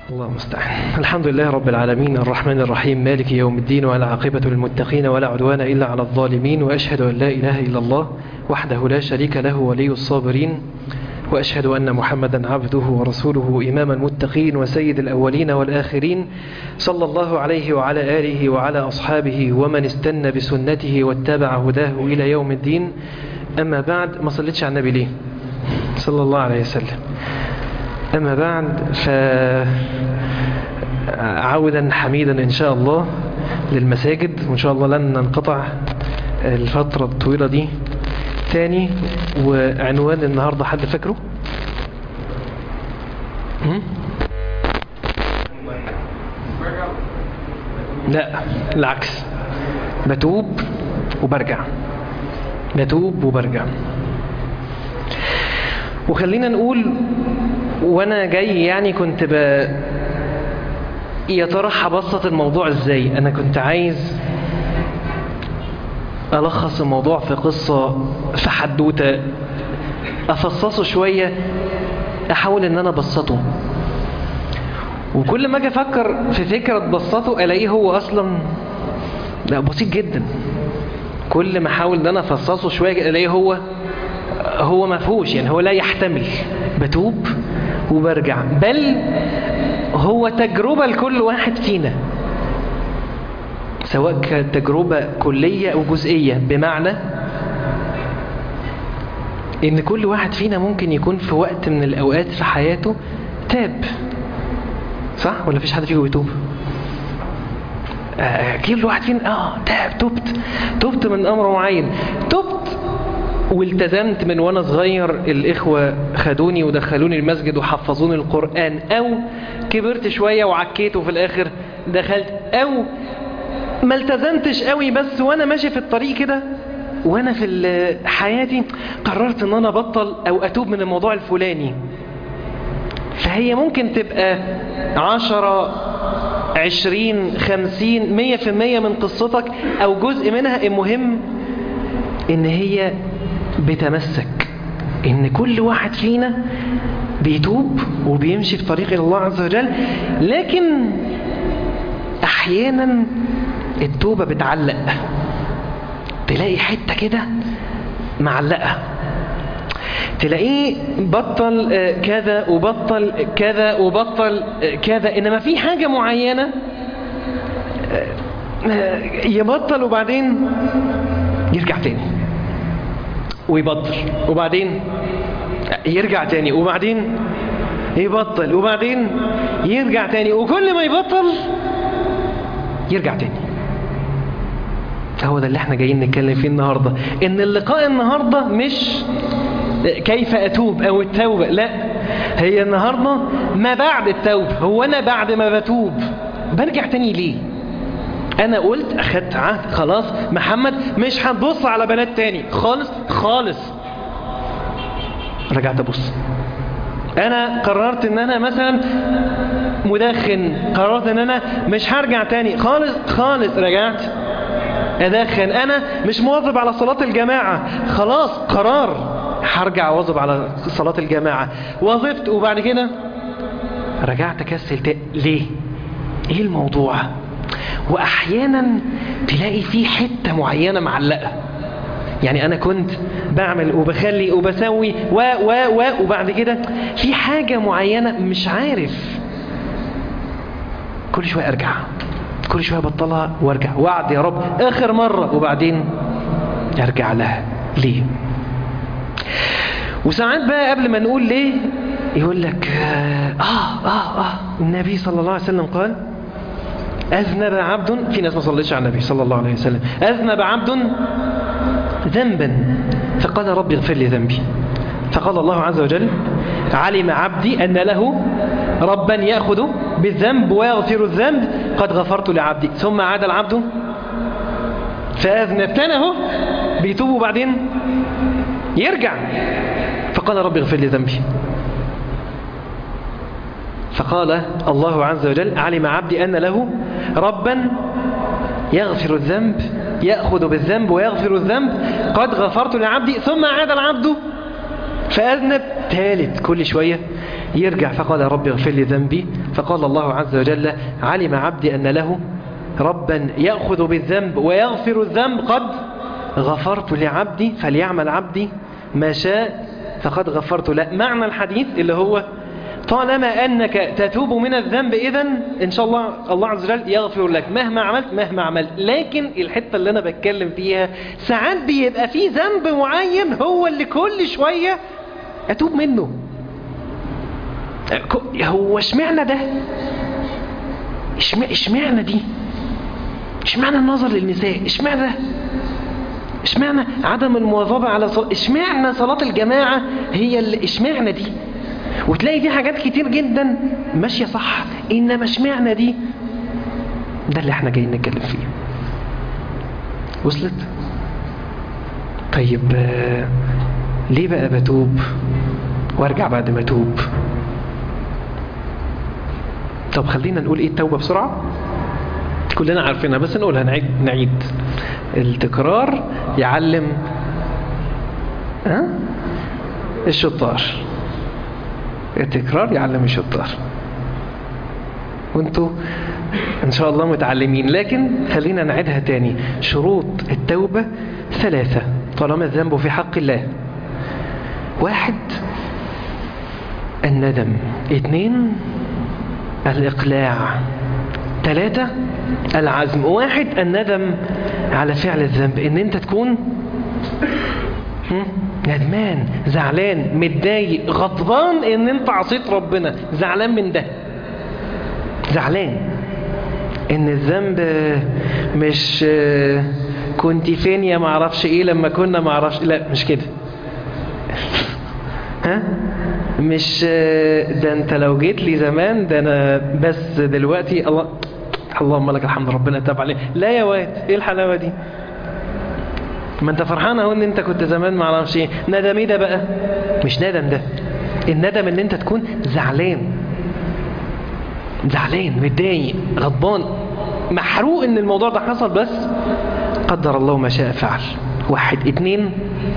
الله المستعان الحمد لله رب العالمين الرحمن الرحيم مالك يوم الدين ولا عاقبة للمتقين ولا عدوان إلا على الظالمين وأشهد أن لا إله إلا الله وحده لا شريك له ولي الصابرين وأشهد أن محمدا عبده ورسوله إمام المتقين وسيد الأولين والآخرين صلى الله عليه وعلى آله وعلى أصحابه ومن استنى بسنته واتبع هداه إلى يوم الدين أما بعد ما صليتش على النبي ليه صلى الله عليه وسلم أما بعد فعودا حميدا إن شاء الله للمساجد وإن شاء الله لن ننقطع الفترة الطويلة دي تاني وعنوان النهاردة حد فاكره هم؟ لا العكس بتوب وبرجع بتوب وبرجع وخلينا نقول وانا جاي يعني كنت ب يا ترى هبسط الموضوع ازاي انا كنت عايز ألخص الموضوع في قصة في حدوتة أفصصه شوية أحاول إن أنا أبسطه وكل ما أجي أفكر في فكرة تبسطه ألاقيه هو أصلا لا بسيط جدا كل ما أحاول إن أنا أفصصه شوية ألاقيه هو هو ما فيهوش يعني هو لا يحتمل بتوب وبرجع بل هو تجربة لكل واحد فينا سواء كانت تجربة كلية أو جزئية بمعنى إن كل واحد فينا ممكن يكون في وقت من الأوقات في حياته تاب صح ولا فيش حد فيكم بيتوب آه كل واحد فينا اه تاب تبت تبت من أمر معين تبت والتزمت من وانا صغير الإخوة خدوني ودخلوني المسجد وحفظوني القرآن أو كبرت شوية وعكيت وفي الآخر دخلت أو ما التزمتش قوي بس وانا ماشي في الطريق كده وانا في حياتي قررت ان انا ابطل او اتوب من الموضوع الفلاني فهي ممكن تبقى عشرة عشرين خمسين مية في المية من قصتك او جزء منها المهم ان هي بتمسك ان كل واحد فينا بيتوب وبيمشي في طريق الله عز وجل لكن احيانا التوبة بتعلق تلاقي حتة كده معلقة تلاقيه بطل كذا وبطل كذا وبطل كذا إنما في حاجة معينة يبطل وبعدين يرجع تاني ويبطل وبعدين يرجع تاني وبعدين يبطل وبعدين يرجع تاني وكل ما يبطل يرجع تاني هو ده اللي احنا جايين نتكلم فيه النهاردة ان اللقاء النهاردة مش كيف اتوب او التوبة لا هي النهاردة ما بعد التوبة هو انا بعد ما بتوب برجع تاني ليه انا قلت اخدت عهد خلاص محمد مش هتبص على بنات تاني خالص خالص رجعت ابص انا قررت ان انا مثلا مدخن قررت ان انا مش هرجع تاني خالص خالص رجعت ادخن انا مش مواظب على صلاة الجماعة خلاص قرار هرجع واظب على صلاة الجماعة وظفت وبعد كده رجعت اكسل تاني ليه ايه الموضوع واحيانا تلاقي في حتة معينة معلقة يعني انا كنت بعمل وبخلي وبسوي و و و وبعد كده في حاجة معينة مش عارف كل شوية ارجع كل شوية بطلها وارجع وعد يا رب اخر مرة وبعدين ارجع لها ليه وساعات بقى قبل ما نقول ليه يقول لك آه آه آه النبي صلى الله عليه وسلم قال أذنب عبد في ناس ما صليتش على النبي صلى الله عليه وسلم أذنب عبد ذنبا فقال ربي اغفر لي ذنبي فقال الله عز وجل علم عبدي أن له ربا يأخذ بالذنب ويغفر الذنب قد غفرت لعبدي ثم عاد العبد فأذنب كان اهو بيتوب وبعدين يرجع فقال ربي اغفر لي ذنبي فقال الله عز وجل علم عبدي أن له ربا يغفر الذنب يأخذ بالذنب ويغفر الذنب قد غفرت لعبدي ثم عاد العبد فأذنب ثالث كل شوية يرجع فقال رب اغفر لي ذنبي فقال الله عز وجل علم عبدي أن له ربا يأخذ بالذنب ويغفر الذنب قد غفرت لعبدي فليعمل عبدي ما شاء فقد غفرت له معنى الحديث اللي هو طالما أنك تتوب من الذنب إذن إن شاء الله الله عز وجل يغفر لك مهما عملت مهما عملت لكن الحتة اللي أنا بتكلم فيها ساعات بيبقى في ذنب معين هو اللي كل شوية أتوب منه هو اشمعنى ده اشمعنى دي اشمعنى النظر للنساء اشمعنى ده اشمعنى عدم المواظبة على صلاة اشمعنى صلاة الجماعة هي اللي اشمعنى دي وتلاقي دي حاجات كتير جدا ماشية صح انما اشمعنى دي ده اللي احنا جايين نتكلم فيه وصلت طيب ليه بقى بتوب وارجع بعد ما اتوب طب خلينا نقول ايه التوبة بسرعة كلنا عارفينها بس نقولها نعيد, نعيد. التكرار يعلم ها الشطار التكرار يعلم الشطار وانتوا ان شاء الله متعلمين لكن خلينا نعيدها تاني شروط التوبة ثلاثة طالما الذنب في حق الله واحد الندم اثنين الإقلاع ثلاثة العزم واحد الندم على فعل الذنب ان انت تكون ندمان زعلان متضايق غضبان ان انت عصيت ربنا زعلان من ده زعلان ان الذنب مش كنت فين يا معرفش ايه لما كنا معرفش لا مش كده ها مش ده انت لو جيت لي زمان ده انا بس دلوقتي الله اللهم لك الحمد ربنا تاب عليه لا يا واد ايه الحلاوه دي ما انت فرحان اهو ان انت كنت زمان ما اعرفش ايه ندم ايه ده بقى مش ندم ده الندم ان انت تكون زعلان زعلان متضايق غضبان محروق ان الموضوع ده حصل بس قدر الله ما شاء فعل واحد اتنين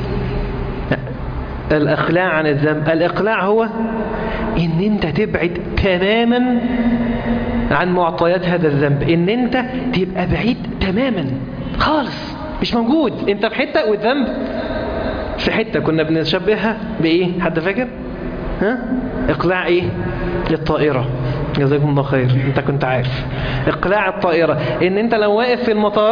الإقلاع عن الذنب الإقلاع هو إن أنت تبعد تماما عن معطيات هذا الذنب إن أنت تبقى بعيد تماما خالص مش موجود أنت في حتة والذنب في حتة كنا بنشبهها بإيه حد فاكر ها إقلاع إيه للطائرة جزاكم الله خير أنت كنت عارف إقلاع الطائرة إن أنت لو واقف في المطار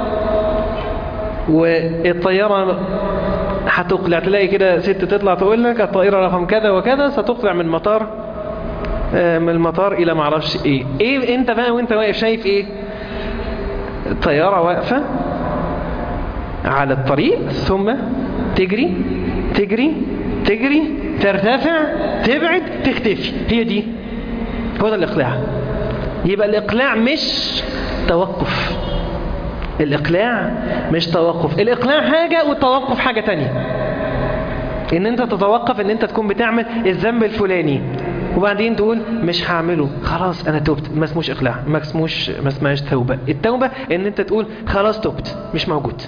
والطيارة هتقلع تلاقي كده ست تطلع تقول لك الطائرة رقم كذا وكذا ستقلع من المطار من المطار الى معرفش ايه ايه انت بقى وانت واقف شايف ايه الطيارة واقفة على الطريق ثم تجري تجري تجري ترتفع تبعد تختفي هي دي هو ده الاقلاع يبقى الاقلاع مش توقف الإقلاع مش توقف الإقلاع حاجة والتوقف حاجة تانية إن أنت تتوقف إن أنت تكون بتعمل الذنب الفلاني وبعدين تقول مش هعمله خلاص أنا تبت ما اسموش إقلاع ما اسموش ما اسمهاش توبة التوبة إن أنت تقول خلاص تبت مش موجود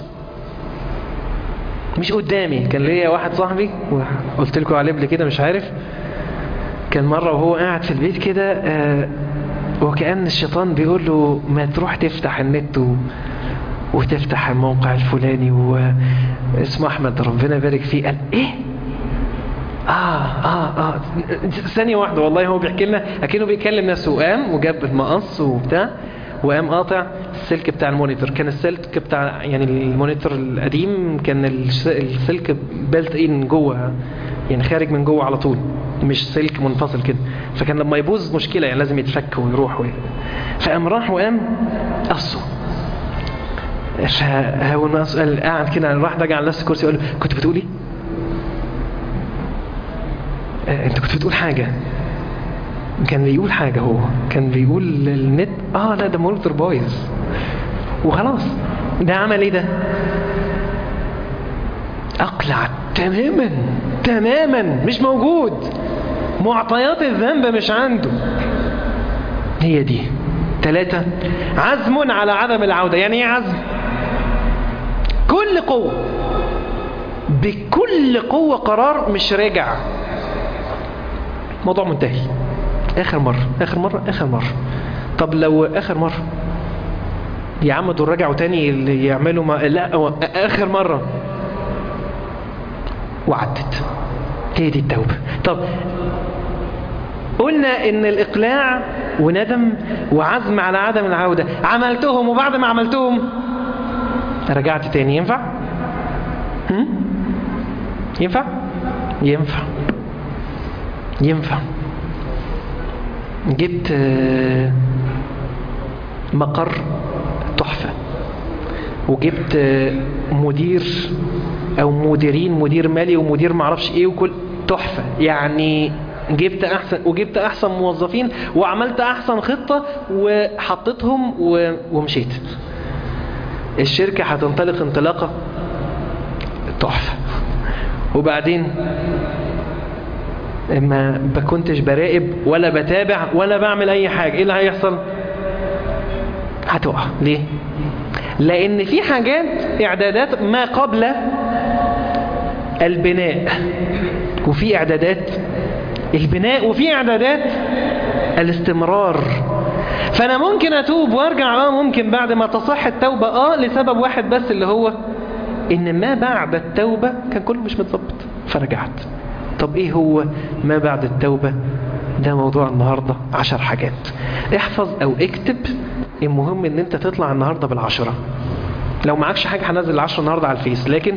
مش قدامي كان ليا واحد صاحبي قلت لكم عليه قبل كده مش عارف كان مرة وهو قاعد في البيت كده آه وكأن الشيطان بيقول له ما تروح تفتح النت و... وتفتح الموقع الفلاني واسمه أحمد ربنا يبارك فيه قال إيه آه آه آه ثانية واحدة والله هو بيحكي لنا أكنه بيكلم نفسه وقام وجاب المقص وبتاع وقام قاطع السلك بتاع المونيتور كان السلك بتاع يعني المونيتور القديم كان السلك بيلت ان جوه يعني خارج من جوه على طول مش سلك منفصل كده فكان لما يبوظ مشكلة يعني لازم يتفك ويروح وي... فقام راح وقام قصه فهو الناس قاعد كده راح راجع على نفس الكرسي يقول له كنت بتقول ايه؟ آه انت كنت بتقول حاجة كان بيقول حاجة هو كان بيقول النت اه لا ده مونيتور بايظ وخلاص ده عمل ايه ده اقلع تماما تماما مش موجود معطيات الذنب مش عنده هي دي ثلاثة عزم على عدم العودة يعني ايه عزم كل قوة بكل قوة قرار مش راجع موضوع منتهي اخر مرة اخر مرة اخر مرة طب لو اخر مرة يا عم دول رجعوا تاني اللي يعملوا ما لا هو اخر مرة وعدت هي دي التوبة طب قلنا ان الاقلاع وندم وعزم على عدم العودة عملتهم وبعد ما عملتهم رجعت تاني ينفع هم؟ ينفع ينفع ينفع جبت آه، مقر تحفة وجبت آه، مدير او مديرين مدير مالي ومدير معرفش ايه وكل تحفة يعني جبت احسن وجبت احسن موظفين وعملت احسن خطة وحطيتهم و... ومشيت الشركة هتنطلق انطلاقة تحفة وبعدين ما بكنتش براقب ولا بتابع ولا بعمل اي حاجة ايه اللي هيحصل هتقع ليه لان في حاجات اعدادات ما قبل البناء وفي اعدادات البناء وفي اعدادات الاستمرار فانا ممكن اتوب وارجع اه ممكن بعد ما تصح التوبة اه لسبب واحد بس اللي هو ان ما بعد التوبة كان كله مش متظبط فرجعت طب ايه هو ما بعد التوبة ده موضوع النهاردة عشر حاجات احفظ او اكتب المهم ان انت تطلع النهاردة بالعشرة لو معكش حاجة هنزل العشرة النهاردة على الفيس لكن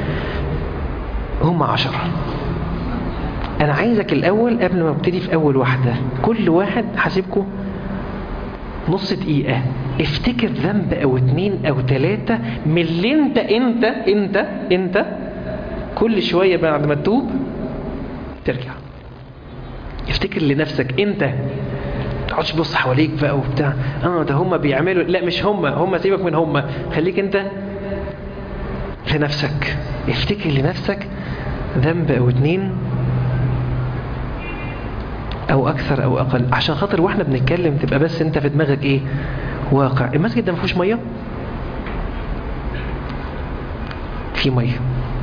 هم عشرة انا عايزك الاول قبل ما ابتدي في اول واحدة كل واحد حاسبكم نص دقيقة افتكر ذنب او اتنين او تلاتة من اللي انت انت انت انت كل شوية بعد ما تتوب ترجع افتكر لنفسك انت تقعدش تبص حواليك بقى وبتاع اه ده هم بيعملوا لا مش هم هم سيبك من هم خليك انت لنفسك افتكر لنفسك ذنب او اتنين او اكثر او اقل عشان خاطر واحنا بنتكلم تبقى بس انت في دماغك ايه واقع المسجد ده ما فيهوش ميه في ميه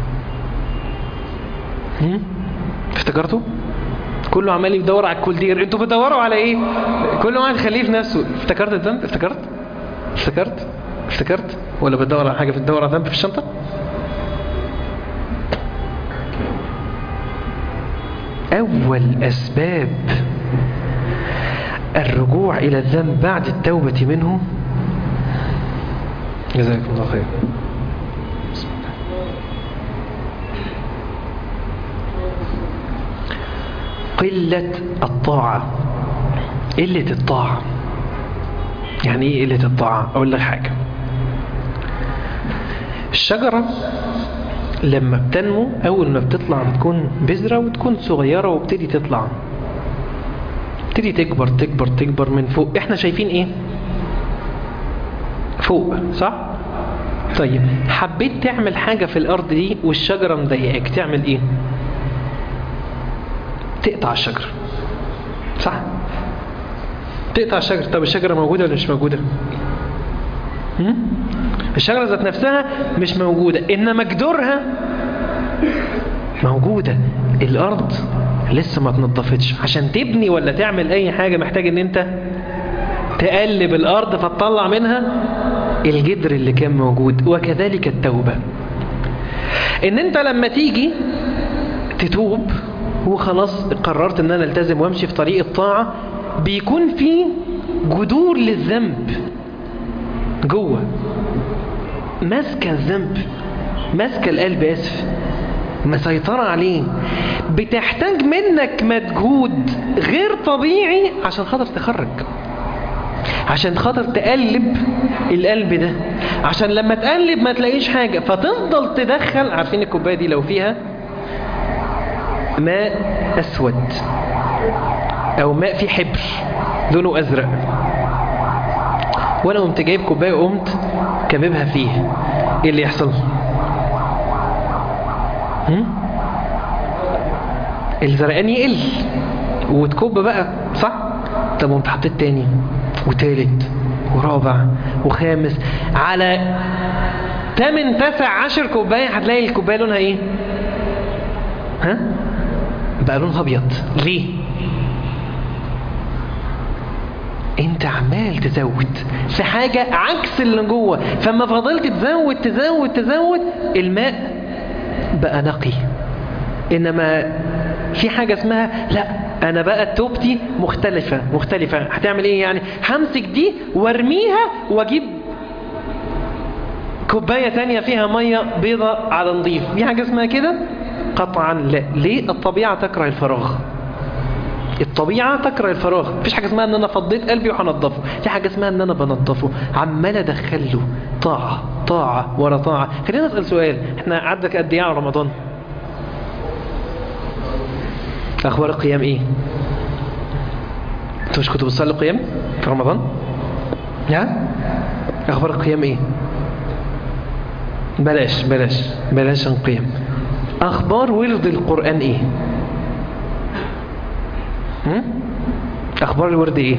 هم؟ افتكرتوا كله عمال يدور على الكولدير انتوا بتدوروا على ايه كل واحد خليه في نفسه افتكرت الذنب افتكرت افتكرت افتكرت ولا بتدور على حاجه بتدور على ذنب في الشنطه أول أسباب الرجوع إلى الذنب بعد التوبة منه جزاكم الله خير بسم الله. قلة الطاعة قلة الطاعة يعني ايه قلة الطاعة اقول لك حاجة الشجرة لما بتنمو اول ما بتطلع بتكون بذرة وتكون صغيرة وبتدي تطلع تبتدي تكبر تكبر تكبر من فوق احنا شايفين ايه فوق صح طيب حبيت تعمل حاجة في الارض دي والشجرة مضايقاك تعمل ايه تقطع الشجرة صح تقطع الشجرة طب الشجرة موجودة ولا مش موجودة هم؟ الشجرة ذات نفسها مش موجودة إنما جذورها موجودة الأرض لسه ما تنضفتش عشان تبني ولا تعمل أي حاجة محتاج إن أنت تقلب الأرض فتطلع منها الجدر اللي كان موجود وكذلك التوبة إن أنت لما تيجي تتوب وخلاص قررت ان انا التزم وامشي في طريق الطاعة بيكون في جذور للذنب جوه ماسكه الذنب ماسكه القلب اسف مسيطرة عليه بتحتاج منك مجهود غير طبيعي عشان خاطر تخرج عشان خاطر تقلب القلب ده عشان لما تقلب ما تلاقيش حاجة فتفضل تدخل عارفين الكوباية دي لو فيها ماء أسود أو ماء فيه حبر لونه أزرق وأنا قمت جايب كوباية وقمت كببها فيه إيه اللي يحصل؟ هم؟ الزرقان يقل وتكب بقى صح؟ طب قمت حطيت تاني وتالت ورابع وخامس على تمن تسع عشر كوباية هتلاقي الكوباية لونها ايه؟ ها بقى لونها ابيض ليه انت عمال تزود في حاجة عكس اللي جوه فما فضلت تزود تزود تزود الماء بقى نقي انما في حاجة اسمها لا انا بقى توبتي مختلفة مختلفة هتعمل ايه يعني همسك دي وارميها واجيب كوباية تانية فيها مية بيضة على نظيف في حاجة اسمها كده قطعا لا ليه الطبيعة تكره الفراغ الطبيعة تكره الفراغ مفيش حاجة اسمها ان انا فضيت قلبي وهنضفه في حاجة اسمها ان انا بنضفه عمال ادخله طاعة طاعة ورا طاعة خلينا نسأل سؤال احنا عدك قد ايه على رمضان اخبار القيام ايه انتوا مش كنتوا بتصلوا قيام في رمضان ها اخبار القيام ايه بلاش بلاش بلاش نقيم اخبار ورد القرآن ايه هم؟ اخبار الورد ايه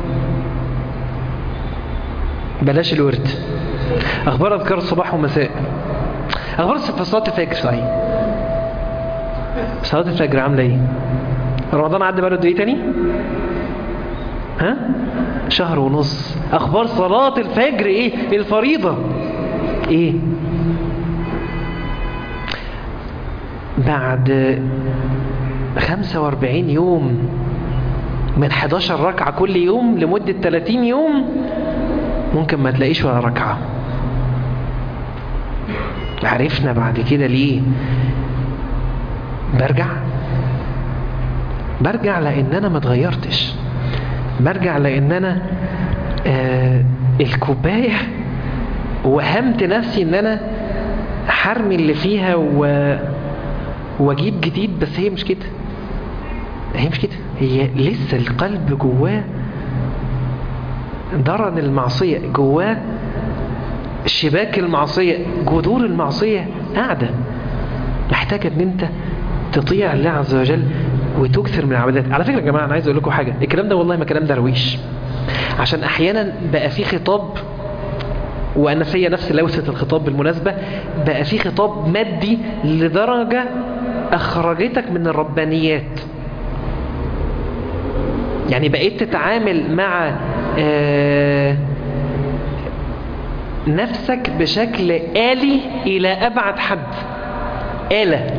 بلاش الورد اخبار اذكار الصباح والمساء اخبار في صلاه الفجر صحيح صلاه الفجر عامله ايه رمضان عدى بقاله قد ايه تاني ها شهر ونص اخبار صلاه الفجر ايه الفريضه ايه بعد 45 يوم من 11 ركعة كل يوم لمدة 30 يوم ممكن ما تلاقيش ولا ركعة عرفنا بعد كده ليه برجع برجع لان انا ما اتغيرتش برجع لان انا آه الكوباية وهمت نفسي ان انا حرمي اللي فيها و... واجيب جديد بس هي مش كده هي مش كده هي لسه القلب جواه درن المعصية جواه شباك المعصية جذور المعصية قاعدة محتاجة ان انت تطيع الله عز وجل وتكثر من العبادات على فكرة يا جماعة انا عايز اقول لكم حاجة الكلام ده والله ما كلام درويش عشان احيانا بقى في خطاب وانا فيا نفس لوثة الخطاب بالمناسبة بقى في خطاب مادي لدرجة اخرجتك من الربانيات يعني بقيت تتعامل مع آه نفسك بشكل آلي إلى أبعد حد آلة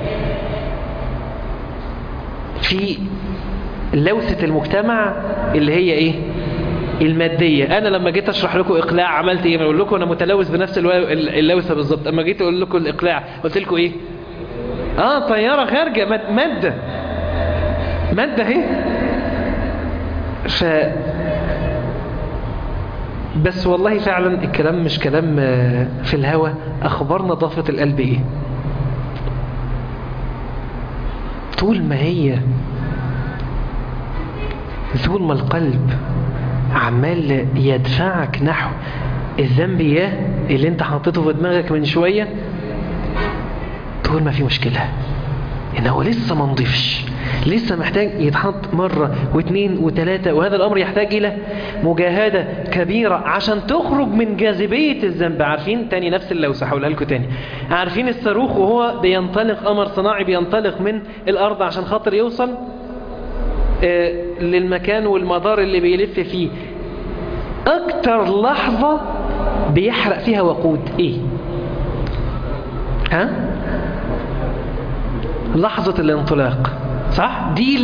في لوثة المجتمع اللي هي إيه المادية أنا لما جيت أشرح لكم إقلاع عملت إيه أقول لكم أنا متلوث بنفس اللوثة بالظبط أما جيت أقول لكم الإقلاع قلت لكم إيه آه طيارة خارجة مادة مادة اهي ف بس والله فعلا الكلام مش كلام في الهوى أخبار نظافة القلب إيه طول ما هي طول ما القلب عمال يدفعك نحو الذنب اياه اللي انت حطيته في دماغك من شوية طول ما في مشكلة انه لسه ما نضيفش لسه محتاج يتحط مرة واثنين وثلاثة وهذا الأمر يحتاج إلى مجاهدة كبيرة عشان تخرج من جاذبية الذنب عارفين تاني نفس اللوسة هقولها لكم تاني عارفين الصاروخ وهو بينطلق قمر صناعي بينطلق من الأرض عشان خاطر يوصل آه للمكان والمدار اللي بيلف فيه أكتر لحظة بيحرق فيها وقود إيه ها لحظة الانطلاق صح دي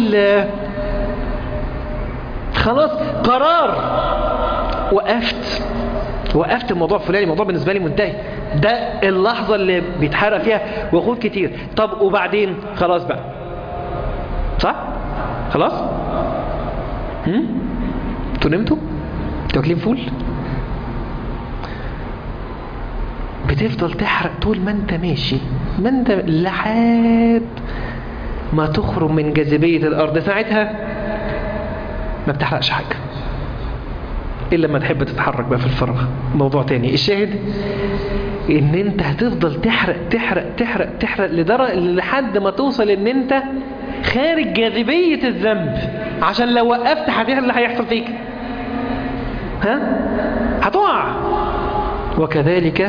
خلاص قرار وقفت وقفت الموضوع فلاني الموضوع بالنسبة لي منتهي ده اللحظة اللي بيتحرق فيها وقود كتير طب وبعدين خلاص بقى صح خلاص هم انتوا نمتوا انتوا واكلين فول بتفضل تحرق طول ما انت ماشي ما انت لحد ما تخرج من جاذبية الأرض ساعتها ما بتحرقش حاجة إلا لما تحب تتحرك بقى في الفراغ موضوع تاني الشاهد ان انت هتفضل تحرق تحرق تحرق تحرق لدرجة لحد ما توصل ان انت خارج جاذبية الذنب عشان لو وقفت هتعمل اللي هيحصل فيك ها هتقع وكذلك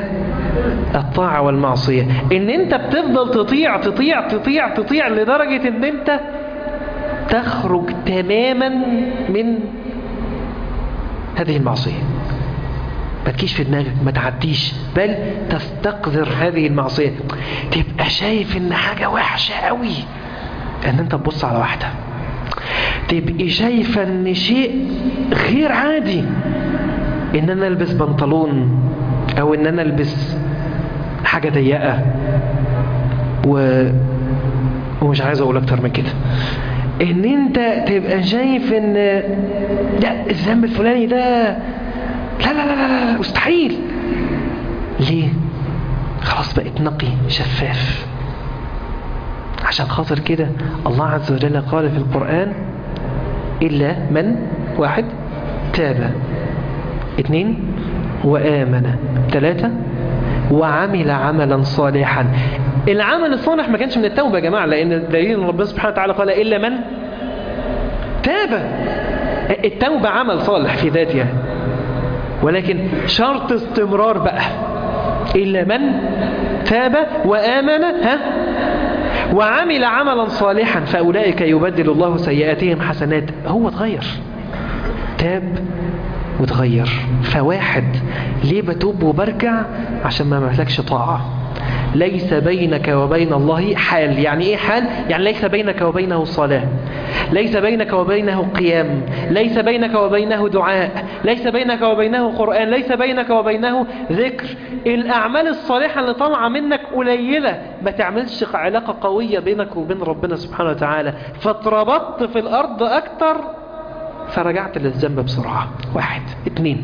الطاعة والمعصية ان انت بتفضل تطيع تطيع تطيع تطيع لدرجة ان انت تخرج تماما من هذه المعصية ما تجيش في دماغك ما تعديش بل تستقذر هذه المعصية تبقى شايف ان حاجة وحشة قوي ان انت تبص على واحدة تبقي شايفة ان شيء غير عادي ان انا البس بنطلون او ان انا البس حاجة ضيقة و... ومش عايز اقول اكتر من كده ان انت تبقى شايف ان لا الذنب الفلاني ده لا لا لا لا, لا مستحيل ليه خلاص بقت نقي شفاف عشان خاطر كده الله عز وجل قال في القرآن إلا من واحد تاب اثنين وآمن ثلاثة وعمل عملا صالحا العمل الصالح ما كانش من التوبة يا جماعة لأن دليل ربنا سبحانه وتعالى قال إلا من تاب التوبة عمل صالح في ذاتها ولكن شرط استمرار بقى إلا من تاب وآمن ها وعمل عملا صالحا فأولئك يبدل الله سيئاتهم حسنات هو اتغير تاب وتغير فواحد ليه بتوب وبرجع عشان ما مهلكش طاعة ليس بينك وبين الله حال يعني ايه حال يعني ليس بينك وبينه صلاة ليس بينك وبينه قيام ليس بينك وبينه دعاء ليس بينك وبينه قرآن ليس بينك وبينه ذكر الأعمال الصالحة اللي طالعة منك قليلة ما تعملش علاقة قوية بينك وبين ربنا سبحانه وتعالى فاتربطت في الأرض أكتر فرجعت للذنب بسرعة واحد اتنين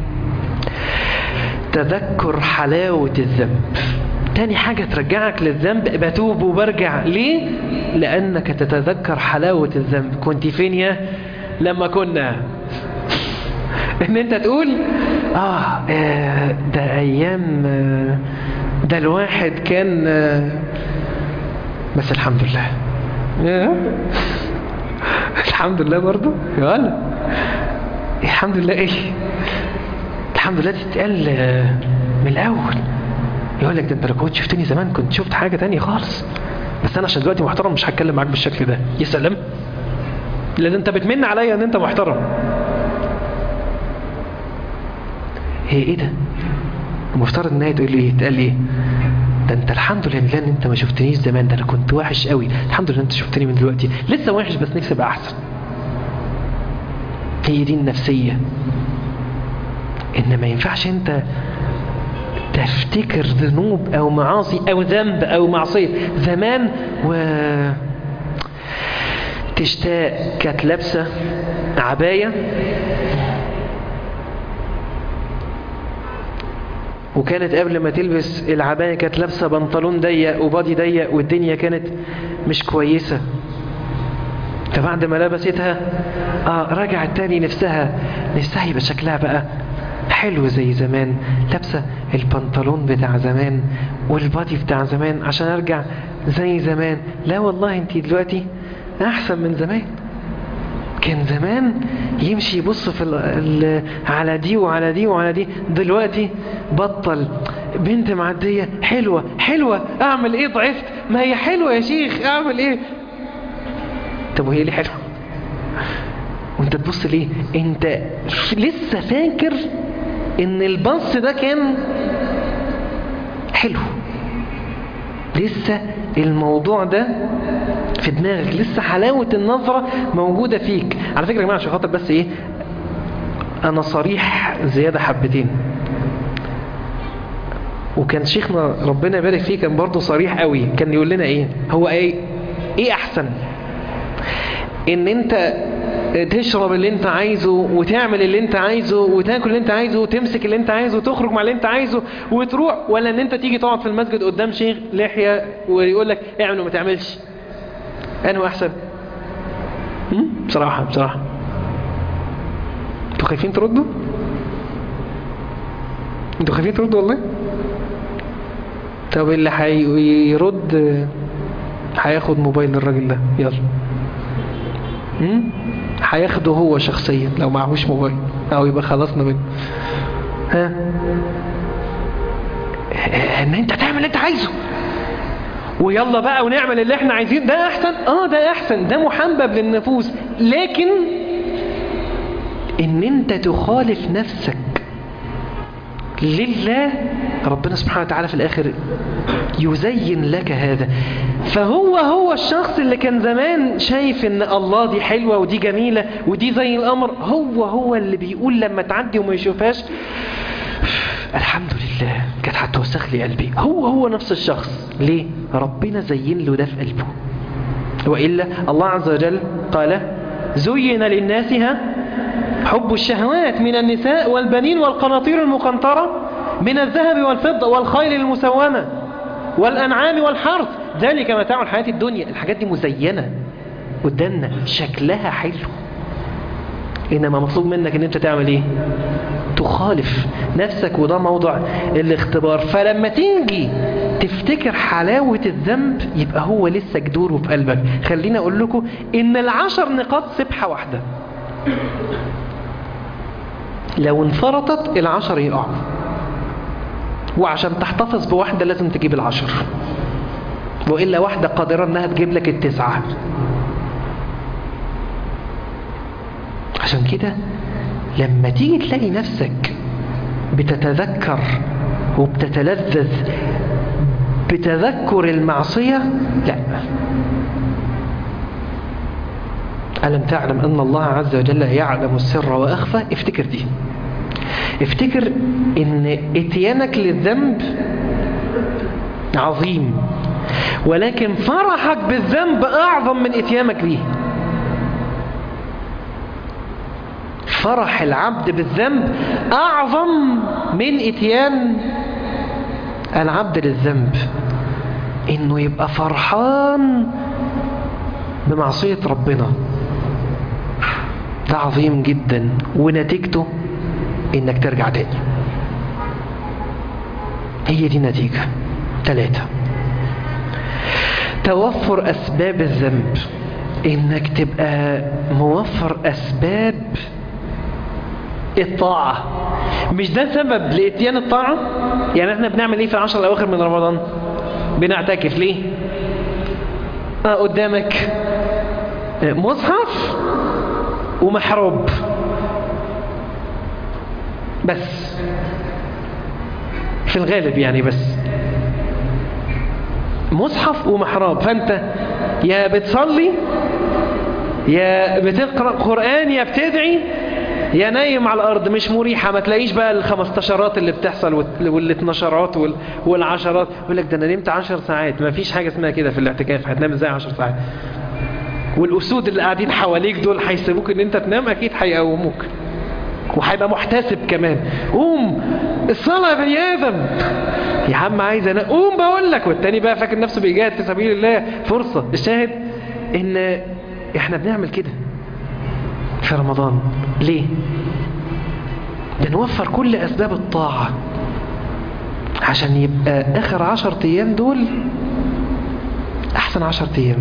تذكر حلاوة الذنب تاني حاجة ترجعك للذنب بتوب وبرجع ليه؟ لأنك تتذكر حلاوة الذنب كنت فين يا لما كنا ان انت تقول آه, اه ده ايام آه ده الواحد كان آه بس الحمد لله الحمد لله برضو يلا الحمد لله ايه الحمد لله تتقال من الاول يقول لك ده انت لو كنت شفتني زمان كنت شفت حاجة تانية خالص بس انا عشان دلوقتي محترم مش هتكلم معاك بالشكل ده يا سلام لان انت بتمن عليا ان انت محترم هي ايه ده المفترض ان هي تقول لي ايه تقال لي ايه ده انت الحمد لله ان انت ما شفتنيش زمان ده انا كنت وحش قوي الحمد لله انت شفتني من دلوقتي لسه وحش بس نفسي ابقى احسن هي دي النفسية ان ما ينفعش انت تفتكر ذنوب او معاصي او ذنب او معصية زمان و تشتاق كانت لابسة عباية وكانت قبل ما تلبس العباية كانت لابسة بنطلون ضيق وبادي ضيق والدنيا كانت مش كويسة فبعد ما لبستها اه رجعت تاني نفسها نفسها يبقى شكلها بقى حلو زي زمان لابسة البنطلون بتاع زمان والبادي بتاع زمان عشان ارجع زي زمان لا والله انت دلوقتي احسن من زمان كان زمان يمشي يبص في ال ال على دي وعلى دي وعلى دي دلوقتي بطل بنت معدية حلوة حلوة اعمل ايه ضعفت ما هي حلوة يا شيخ اعمل ايه طب وهي ليه حلوة وانت تبص ليه انت لسه فاكر ان البص ده كان حلو لسه الموضوع ده في دماغك لسه حلاوة النظرة موجودة فيك على فكرة يا جماعة عشان خاطر بس ايه انا صريح زيادة حبتين وكان شيخنا ربنا يبارك فيه كان برضه صريح قوي كان يقول لنا ايه هو ايه ايه احسن ان انت تشرب اللي انت عايزه وتعمل اللي انت عايزه وتاكل اللي انت عايزه وتمسك اللي انت عايزه وتخرج مع اللي انت عايزه وتروح ولا ان انت تيجي تقعد في المسجد قدام شيخ لحية ويقول لك اعمل وما تعملش انه احسن بصراحة بصراحة انتوا خايفين تردوا انتوا خايفين تردوا والله طب اللي هيرد هياخد موبايل الراجل ده يلا هياخده هو شخصيا لو معهوش موبايل او يبقى خلصنا منه ها ان انت تعمل اللي انت عايزه ويلا بقى ونعمل اللي احنا عايزين ده احسن اه ده احسن ده محبب للنفوس لكن ان انت تخالف نفسك لله ربنا سبحانه وتعالى في الاخر يزين لك هذا فهو هو الشخص اللي كان زمان شايف ان الله دي حلوة ودي جميلة ودي زي الامر هو هو اللي بيقول لما تعدي وما يشوفهاش الحمد لله كانت هتوسخ لي قلبي هو هو نفس الشخص ليه ربنا زين له ده في قلبه وإلا الله عز وجل قال زين للناس ها حب الشهوات من النساء والبنين والقناطير المقنطرة من الذهب والفضة والخيل المسومة والأنعام والحرث ذلك متاع الحياة الدنيا الحاجات دي مزينة قدامنا شكلها حلو إنما مطلوب منك إن أنت تعمل إيه تخالف نفسك وده موضع الاختبار فلما تيجي تفتكر حلاوة الذنب يبقى هو لسه جدوره في قلبك خليني أقول لكم إن العشر نقاط سبحة واحدة لو انفرطت العشر يقع وعشان تحتفظ بواحدة لازم تجيب العشر وإلا واحدة قادرة أنها تجيب لك التسعة عشان كده لما تيجي تلاقي نفسك بتتذكر وبتتلذذ بتذكر المعصية لا ألم تعلم أن الله عز وجل يعلم السر وأخفى افتكر دي افتكر ان اتيانك للذنب عظيم ولكن فرحك بالذنب أعظم من اتيانك به فرح العبد بالذنب أعظم من اتيان العبد للذنب انه يبقى فرحان بمعصية ربنا ده عظيم جدا ونتيجته انك ترجع تاني هي دي نتيجة ثلاثة توفر أسباب الذنب إنك تبقى موفر أسباب الطاعة مش ده سبب لإتيان الطاعة يعني احنا بنعمل ايه في العشر الأواخر من رمضان بنعتكف ليه آه قدامك مصحف ومحروب بس في الغالب يعني بس مصحف ومحراب فانت يا بتصلي يا بتقرأ قرآن يا بتدعي يا نايم على الأرض مش مريحة ما تلاقيش بقى الخمستاشرات اللي بتحصل والاتناشرات والعشرات يقول لك ده أنا نمت عشر ساعات ما فيش حاجة اسمها كده في الاعتكاف هتنام ازاي عشر ساعات والأسود اللي قاعدين حواليك دول هيسيبوك ان انت تنام اكيد هيقوموك وهيبقى محتسب كمان قوم الصلاة يا بني آدم يا عم عايز انا قوم بقول لك والتاني بقى فاكر نفسه بيجاهد في سبيل الله فرصة الشاهد ان احنا بنعمل كده في رمضان ليه بنوفر كل اسباب الطاعة عشان يبقى اخر عشر ايام دول احسن عشر ايام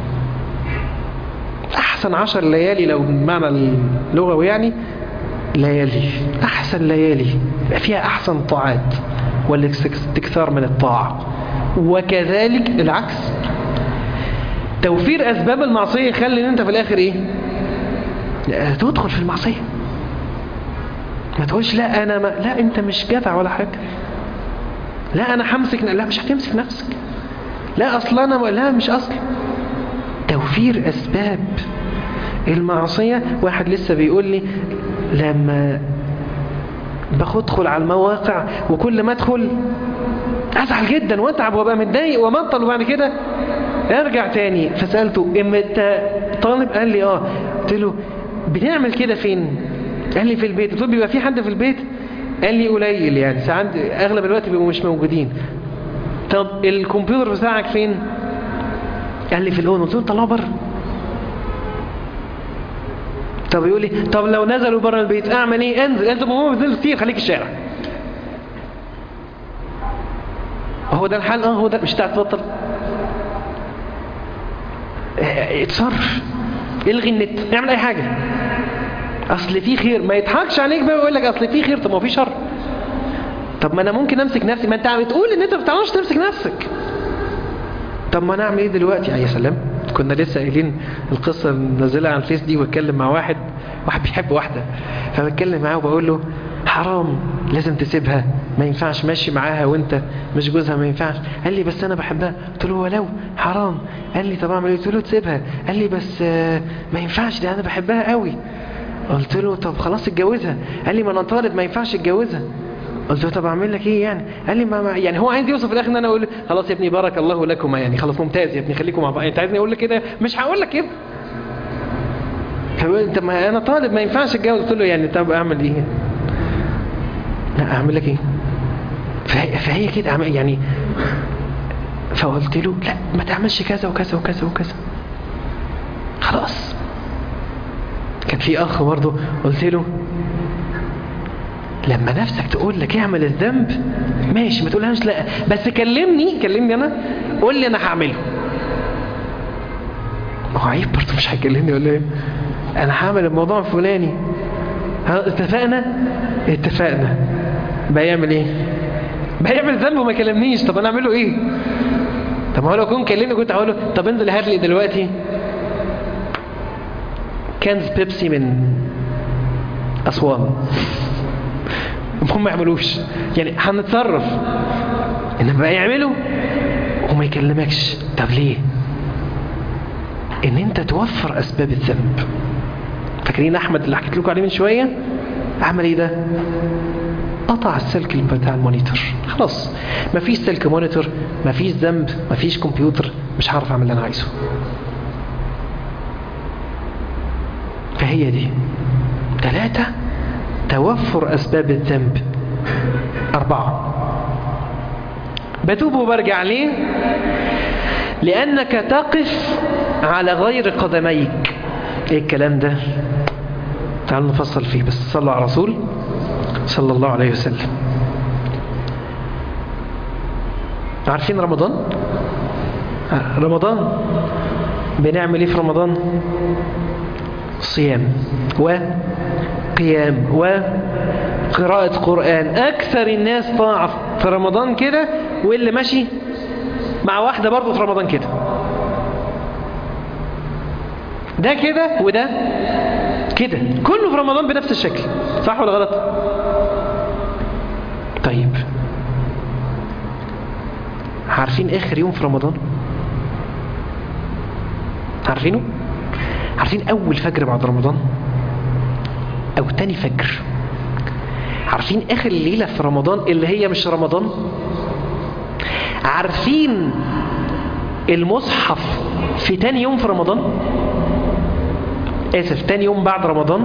احسن عشر ليالي لو بمعنى اللغوي يعني ليالي احسن ليالي يبقى فيها احسن طاعات والاستكثار من الطاعة وكذلك العكس توفير اسباب المعصية يخلي ان انت في الاخر ايه تدخل في المعصية ما تقولش لا انا ما لا انت مش جدع ولا حاجة لا انا همسك لا مش هتمسك نفسك لا اصل انا لا مش اصل توفير اسباب المعصية واحد لسه بيقول لي لما بدخل على المواقع وكل ما ادخل ازعل جدا واتعب وابقى متضايق ومنطل وبعد كده ارجع تاني فسألته اما انت طالب قال لي اه قلت له بنعمل كده فين قال لي في البيت قلت له بيبقى في حد في البيت قال لي قليل يعني ساعات اغلب الوقت بيبقوا مش موجودين طب الكمبيوتر بتاعك فين قال لي في الاون قلت له طلعه بره طب يقول لي طب لو نزلوا بره البيت اعمل ايه انزل انت ماما بتنزل كتير خليك الشارع هو ده الحل اه هو ده مش هتعرف تبطل اتصرف الغي النت اعمل اي حاجه اصل في خير ما يضحكش عليك بقى ويقول لك اصل في خير طب ما في شر طب ما انا ممكن امسك نفسي ما انت بتقول ان انت ما بتعرفش تمسك نفسك طب ما انا اعمل ايه دلوقتي يا سلام كنا لسه قايلين القصه منزلها على الفيس دي واتكلم مع واحد واحد بيحب واحده فبتكلم معاه وبقول له حرام لازم تسيبها ما ينفعش ماشي معاها وانت مش جوزها ما ينفعش قال لي بس انا بحبها قلت له ولو حرام قال لي طب اعمل ايه قلت له تسيبها قال لي بس ما ينفعش ده انا بحبها قوي قلت له طب خلاص اتجوزها قال لي ما انا طالب ما ينفعش اتجوزها قلت له طب اعمل لك ايه يعني قال لي ما, ما يعني هو عايز يوصف في الاخر ان انا اقول خلاص يا ابني بارك الله لكما يعني خلاص ممتاز يا ابني خليكم مع بعض انت عايزني اقول لك كده مش هقول لك كده انت ما انا طالب ما ينفعش اتجوز قلت له يعني طب اعمل ايه لا اعمل لك ايه فهي, فهي كده يعني فقلت له لا ما تعملش كذا وكذا وكذا وكذا خلاص كان في اخ برضه قلت له لما نفسك تقول لك اعمل الذنب ماشي ما تقولهاش لا بس كلمني كلمني انا قول لي انا هعمله ما هو عيب برضه مش هيكلمني ولا ايه انا هعمل الموضوع الفلاني اتفقنا اتفقنا بيعمل ايه بيعمل ذنب وما كلمنيش طب انا اعمله ايه طب هو لو كنت كلمني كنت هقول له طب انزل هات لي دلوقتي كنز بيبسي من اسوان هم ما يعملوش يعني هنتصرف انما بقى يعملوا وما يكلمكش طب ليه ان انت توفر اسباب الذنب فاكرين احمد اللي حكيت لكم عليه من شويه عمل ايه ده قطع السلك بتاع المونيتور خلاص مفيش سلك مونيتور مفيش ذنب مفيش كمبيوتر مش هعرف اعمل اللي انا عايزه فهي دي ثلاثة توفر أسباب الذنب أربعة بتوب وبرجع ليه لأنك تقف على غير قدميك ايه الكلام ده تعالوا نفصل فيه بس صلوا على رسول صلى الله عليه وسلم عارفين رمضان رمضان بنعمل ايه في رمضان صيام وقيام وقراءة قرآن أكثر الناس طاعة في رمضان كده واللي ماشي مع واحدة برضه في رمضان كده ده كده وده كده كله في رمضان بنفس الشكل صح ولا غلط طيب عارفين اخر يوم في رمضان عارفينه عارفين اول فجر بعد رمضان او تاني فجر عارفين اخر ليلة في رمضان اللي هي مش رمضان عارفين المصحف في تاني يوم في رمضان اسف تاني يوم بعد رمضان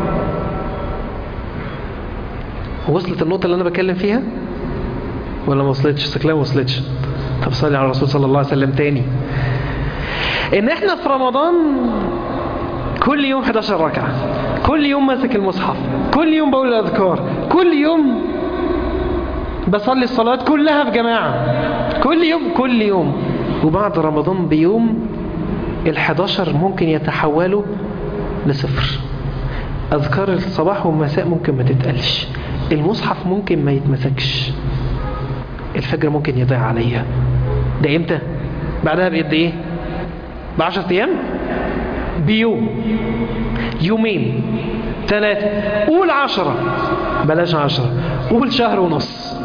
وصلت النقطة اللي انا بكلم فيها ولا ما وصلتش شكلها ما وصلتش طب صلي على الرسول صلى الله عليه وسلم تاني ان احنا في رمضان كل يوم 11 ركعة كل يوم ماسك المصحف كل يوم بقول الاذكار كل يوم بصلي الصلاة كلها في جماعة كل يوم كل يوم وبعد رمضان بيوم ال11 ممكن يتحولوا لصفر أذكار الصباح والمساء ممكن ما تتقلش المصحف ممكن ما يتمسكش الفجر ممكن يضيع عليا ده امتى بعدها بقد ايه بعشرة ايام بيوم يومين ثلاثة قول عشرة بلاش عشرة قول شهر ونص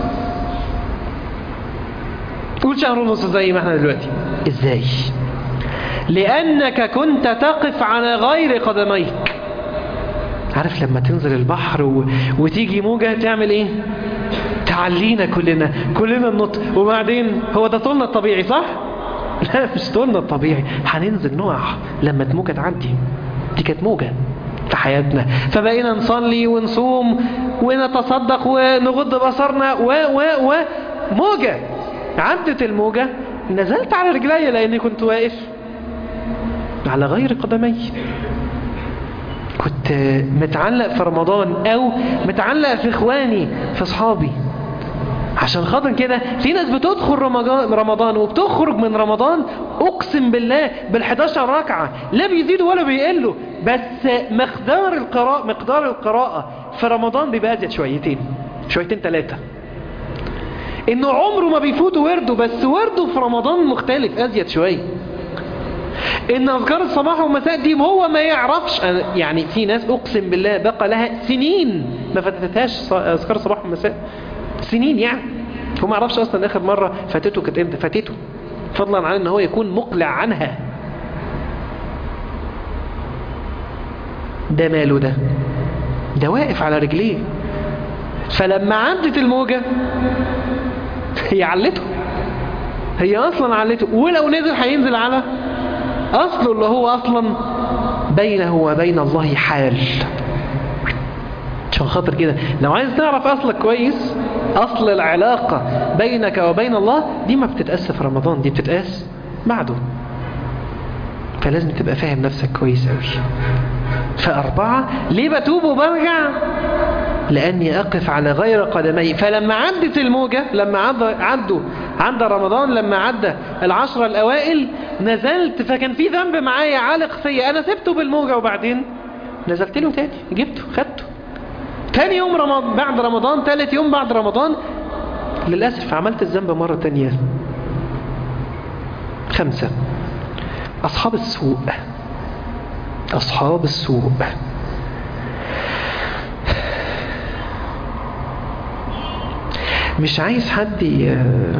قول شهر ونص زي ما احنا دلوقتي ازاي لأنك كنت تقف على غير قدميك عارف لما تنزل البحر و... وتيجي موجة تعمل ايه تعلينا كلنا كلنا النط وبعدين هو ده طولنا الطبيعي صح لا مش طولنا الطبيعي هننزل نقع لما الموجة تعدي دي كانت موجة في حياتنا فبقينا نصلي ونصوم ونتصدق ونغض بصرنا و و و موجة عدت الموجة نزلت على رجلي لأني كنت واقف على غير قدمي كنت متعلق في رمضان او متعلق في اخواني في اصحابي عشان خاطر كده في ناس بتدخل رمضان, رمضان وبتخرج من رمضان اقسم بالله بال11 ركعة لا بيزيدوا ولا بيقلوا بس مقدار القراءة مقدار القراءة في رمضان بيبقى ازيد شويتين شويتين ثلاثة انه عمره ما بيفوته ورده بس ورده في رمضان مختلف ازيد شويه ان اذكار الصباح والمساء دي هو ما يعرفش أنا- يعني في ناس اقسم بالله بقى لها سنين ما فاتتهاش ص- اذكار الصباح والمساء سنين يعني هو ما يعرفش اصلا اخر مره فاتته كانت امتى فاتته فضلا عن ان هو يكون مقلع عنها ده ماله ده ده واقف على رجليه فلما عدت الموجة هي علته هي اصلا علته ولو نزل هينزل على اصله اللي هو اصلا بينه وبين الله حال عشان خاطر كده لو عايز تعرف اصلك كويس اصل العلاقة بينك وبين الله دي ما بتتقاس في رمضان دي بتتقاس بعده فلازم تبقى فاهم نفسك كويس قوي فأربعة ليه بتوب وبرجع لأني أقف على غير قدمي فلما عدت الموجة لما عد عدوا عدى رمضان لما عدى العشرة الأوائل نزلت فكان في ذنب معايا عالق فيا أنا سبته بالموجة وبعدين نزلت له تاني جبته خدته تاني يوم رمضان بعد رمضان تالت يوم بعد رمضان للأسف عملت الذنب مرة تانية خمسة أصحاب السوء أصحاب السوء مش عايز حد ي...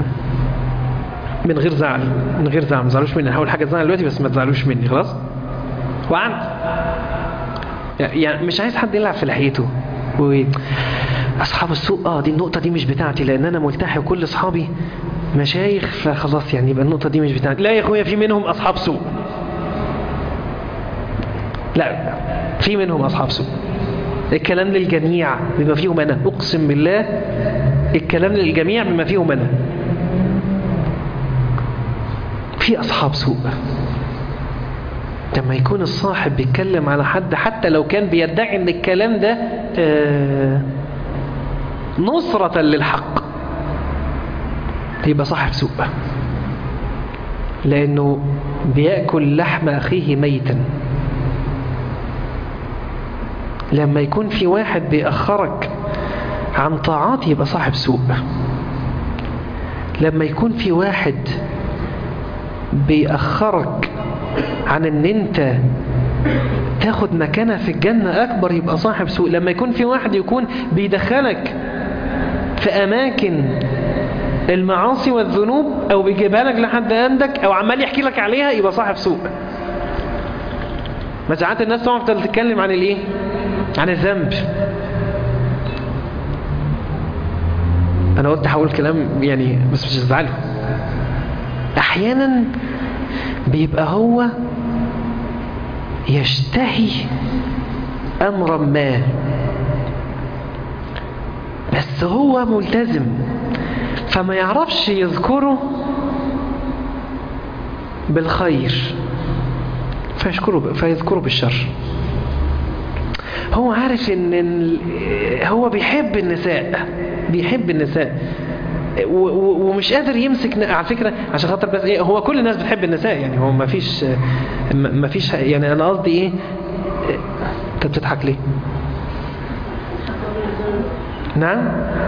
من غير زعل من غير زعل ما تزعلوش مني هقول حاجة تزعل دلوقتي بس ما تزعلوش مني خلاص وعند يعني مش عايز حد يلعب في لحيته و أصحاب السوء اه دي النقطة دي مش بتاعتي لأن أنا ملتحي وكل أصحابي مشايخ فخلاص يعني يبقى النقطة دي مش بتاعتي لا يا أخويا في منهم أصحاب سوء لا في منهم أصحاب سوء الكلام للجميع بما فيهم أنا أقسم بالله الكلام للجميع بما فيهم أنا في أصحاب سوء لما يكون الصاحب بيتكلم على حد حتى لو كان بيدعي ان الكلام ده آه، نصرة للحق يبقى صاحب سوء لأنه بيأكل لحم أخيه ميتا لما يكون في واحد بيأخرك عن طاعات يبقى صاحب سوء لما يكون في واحد بيأخرك عن ان انت تاخد مكانة في الجنة اكبر يبقى صاحب سوء لما يكون في واحد يكون بيدخلك في اماكن المعاصي والذنوب او بيجيبها لك لحد عندك او عمال يحكي لك عليها يبقى صاحب سوء ما ساعات الناس تفضل تتكلم عن الايه عن الذنب انا قلت هقول كلام يعني بس مش هتزعلوا احيانا بيبقى هو يشتهي امرا ما بس هو ملتزم فما يعرفش يذكره بالخير فيشكره فيذكره بالشر هو عارف ان ال- هو بيحب النساء بيحب النساء و- و- ومش قادر يمسك ن- على فكرة عشان خاطر بس ايه هو كل الناس بتحب النساء يعني هو ما فيش ما فيش يعني انا قصدي ايه انت بتضحك ليه نعم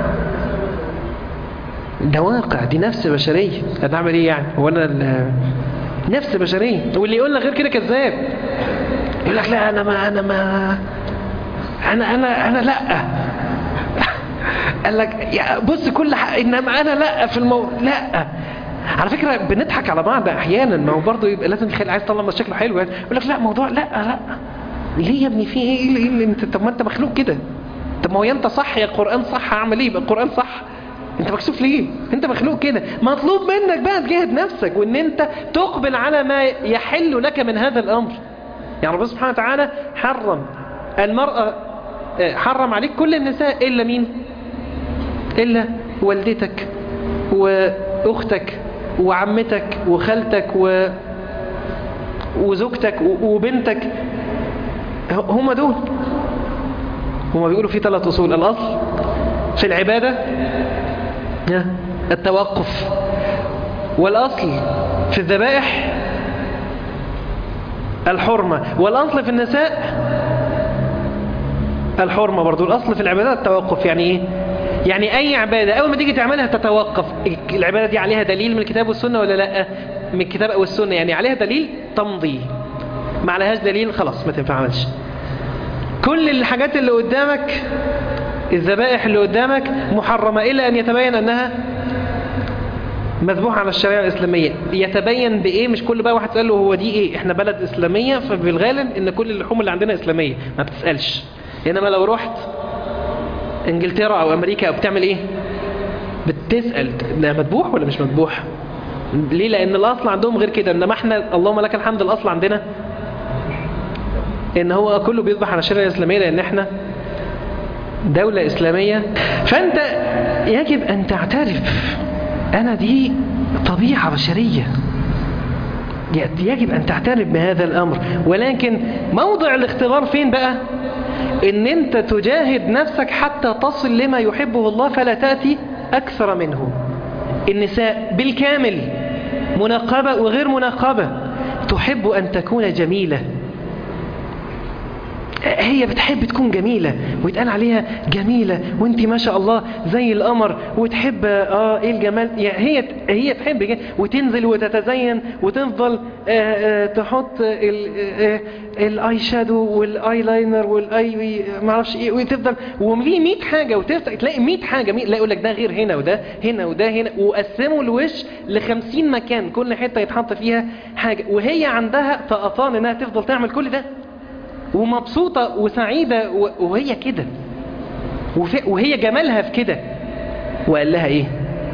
ده واقع دي نفس بشرية هتعمل ايه يعني هو انا ال- نفس بشرية واللي يقول لك غير كده كذاب يقول لك لا انا ما انا ما انا انا انا لا قال لك يا بص كل حق انما انا لا في المو لا على فكرة بنضحك على بعض احيانا ما هو برضه يبقى لازم يخلي عايز تطلع شكله حلو يعني يقول لك لا موضوع لا لا ليه يا ابني في ايه ايه اللي- إيه اللي انت طب ما انت مخلوق كده طب ما هو يا انت صح يا القران صح هعمل ايه يبقى القران صح انت مكسوف ليه انت مخلوق كده مطلوب منك بقى تجاهد نفسك وان انت تقبل على ما يحل لك من هذا الامر يعني ربنا سبحانه وتعالى حرم المرأة آه، حرم عليك كل النساء إلا مين إلا والدتك وأختك وعمتك وخالتك و... وزوجتك و- وبنتك ه- هم دول هم بيقولوا في ثلاث أصول الأصل في العبادة ها، التوقف والأصل في الذبائح الحرمة والأصل في النساء الحرمة برضو الأصل في العبادات التوقف يعني إيه يعني أي عبادة أول ما تيجي تعملها تتوقف العبادة دي عليها دليل من الكتاب والسنة ولا لا من الكتاب أو السنة يعني عليها دليل تمضي ما عليهاش دليل خلاص ما تنفعلش كل الحاجات اللي قدامك الذبائح اللي قدامك محرمة إلا أن يتبين أنها مذبوحة على الشريعة الإسلامية يتبين بإيه مش كل بقى واحد تسأله هو دي إيه إحنا بلد إسلامية فبالغالب إن كل اللحوم اللي عندنا إسلامية ما بتسألش إنما لو رحت إنجلترا أو أمريكا أو بتعمل إيه بتسأل ده مذبوح ولا مش مذبوح ليه لأن الأصل عندهم غير كده إنما إحنا اللهم لك الحمد الأصل عندنا إن هو كله بيذبح على الشريعة الإسلامية لأن إحنا دولة إسلامية فأنت يجب أن تعترف أنا دي طبيعة بشرية يجب أن تعترف بهذا الأمر ولكن موضع الاختبار فين بقى إن أنت تجاهد نفسك حتى تصل لما يحبه الله فلا تأتي أكثر منه النساء بالكامل منقبة وغير منقبة تحب أن تكون جميلة هي بتحب تكون جميلة ويتقال عليها جميلة وانت ما شاء الله زي القمر وتحب اه ايه الجمال يعني هي هي تحب جميل وتنزل وتتزين وتفضل آه آه تحط الاي شادو والاي لاينر والاي ما اعرفش ايه وتفضل وليه 100 حاجة وتفتح تلاقي 100 حاجة لا يقول لك ده غير هنا وده هنا وده هنا وقسموا الوش ل 50 مكان كل حتة يتحط فيها حاجة وهي عندها طقطان انها تفضل تعمل كل ده ومبسوطة وسعيدة وهي كده وهي جمالها في كده وقال لها ايه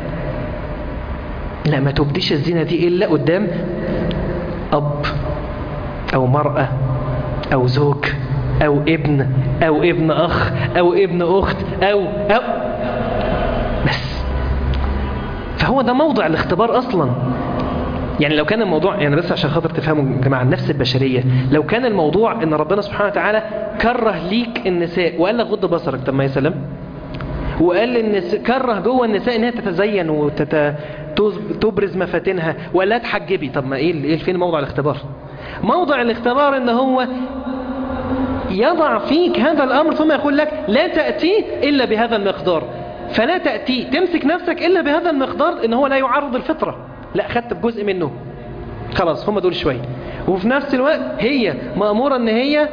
لا ما تبديش الزينة دي إلا قدام أب أو مرأة أو زوج أو ابن أو ابن أخ أو ابن أخت أو أو بس فهو ده موضع الاختبار أصلا يعني لو كان الموضوع يعني بس عشان خاطر تفهموا يا جماعه النفس البشريه لو كان الموضوع ان ربنا سبحانه وتعالى كره ليك النساء وقال لك غض بصرك طب ما يا سلام وقال النساء كره جوه النساء انها تتزين وتبرز مفاتنها ولا تحجبي طب ما ايه ايه فين موضع الاختبار موضع الاختبار ان هو يضع فيك هذا الامر ثم يقول لك لا تاتي الا بهذا المقدار فلا تاتي تمسك نفسك الا بهذا المقدار ان هو لا يعرض الفطره لا خدت بجزء منه خلاص هم دول شوية وفي نفس الوقت هي مأمورة ان هي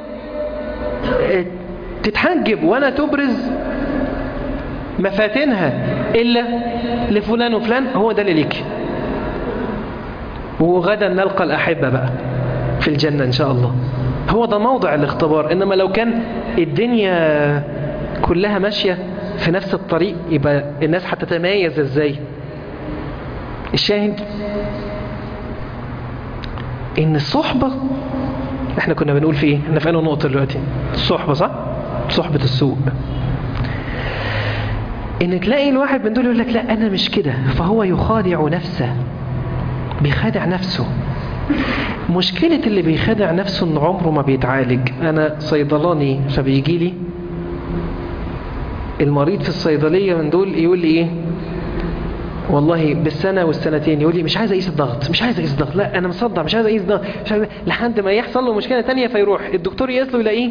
تتحجب ولا تبرز مفاتنها إلا لفلان وفلان هو ده اللي ليك وغدا نلقى الأحبة بقى في الجنة إن شاء الله هو ده موضع الاختبار إنما لو كان الدنيا كلها ماشية في نفس الطريق يبقى الناس هتتميز ازاي الشاهد ان الصحبة احنا كنا بنقول في ايه احنا في انه نقطة دلوقتي الصحبة صح صحبة السوء ان تلاقي الواحد من دول يقول لك لا انا مش كده فهو يخادع نفسه بيخادع نفسه مشكلة اللي بيخادع نفسه ان عمره ما بيتعالج انا صيدلاني فبيجي لي المريض في الصيدلية من دول يقول لي ايه والله بالسنة والسنتين يقول لي مش عايز اقيس الضغط مش عايز اقيس الضغط لا انا مصدع مش عايز اقيس الضغط مش عايز لحد ما يحصل له مشكلة تانية فيروح الدكتور يقيس له يلاقيه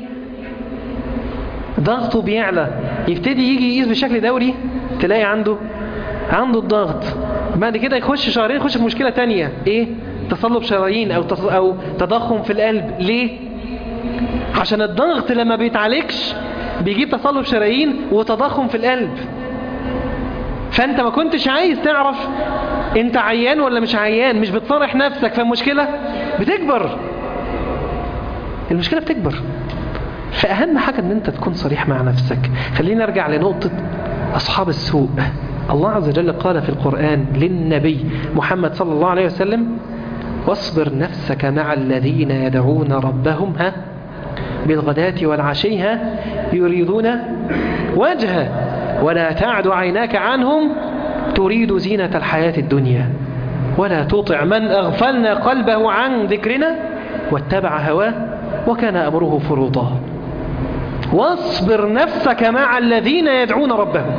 ضغطه بيعلى يبتدي يجي يقيس بشكل دوري تلاقي عنده عنده الضغط بعد كده يخش شهرين يخش في مشكلة تانية ايه تصلب شرايين او تص... او تضخم في القلب ليه عشان الضغط لما بيتعالجش بيجيب تصلب شرايين وتضخم في القلب فانت ما كنتش عايز تعرف انت عيان ولا مش عيان مش بتصارح نفسك فالمشكلة بتكبر المشكلة بتكبر فأهم حاجة ان انت تكون صريح مع نفسك خلينا نرجع لنقطة أصحاب السوء الله عز وجل قال في القرآن للنبي محمد صلى الله عليه وسلم واصبر نفسك مع الذين يدعون ربهم ها بالغداة والعشي ها يريدون وجهه ولا تعد عيناك عنهم تريد زينة الحياة الدنيا ولا تطع من أغفلنا قلبه عن ذكرنا واتبع هواه وكان أمره فرطا واصبر نفسك مع الذين يدعون ربهم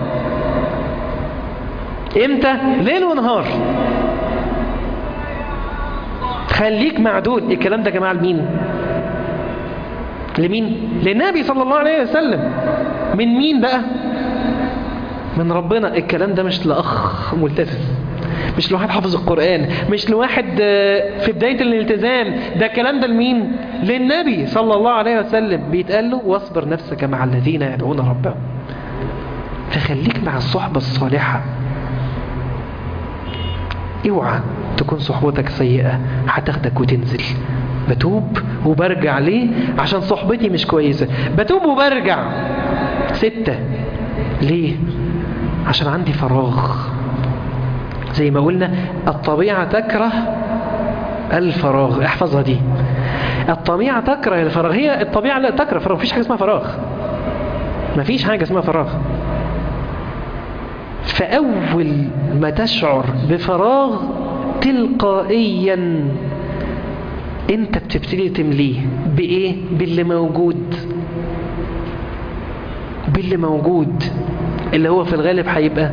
امتى ليل ونهار خليك مع دول الكلام ده جماعة لمين لمين للنبي صلى الله عليه وسلم من مين بقى من ربنا الكلام ده مش لأخ ملتزم مش لواحد حافظ القرآن مش لواحد في بداية الالتزام ده الكلام ده لمين للنبي صلى الله عليه وسلم بيتقال له واصبر نفسك مع الذين يدعون ربهم فخليك مع الصحبة الصالحة اوعى تكون صحبتك سيئة هتاخدك وتنزل بتوب وبرجع ليه عشان صحبتي مش كويسة بتوب وبرجع ستة ليه عشان عندي فراغ زي ما قلنا الطبيعة تكره الفراغ احفظها دي الطبيعة تكره الفراغ هي الطبيعة لا تكره فراغ مفيش حاجة اسمها فراغ مفيش حاجة اسمها فراغ فأول ما تشعر بفراغ تلقائيا انت بتبتدي تمليه بايه باللي موجود باللي موجود اللي هو في الغالب هيبقى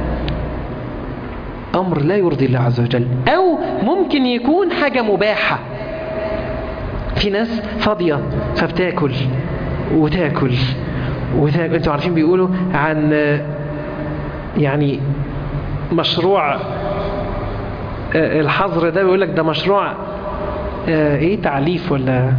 امر لا يرضي الله عز وجل او ممكن يكون حاجة مباحة في ناس فاضية فبتاكل وتاكل وتاكل انتوا عارفين بيقولوا عن يعني مشروع الحظر ده بيقول لك ده مشروع ايه تعليف ولا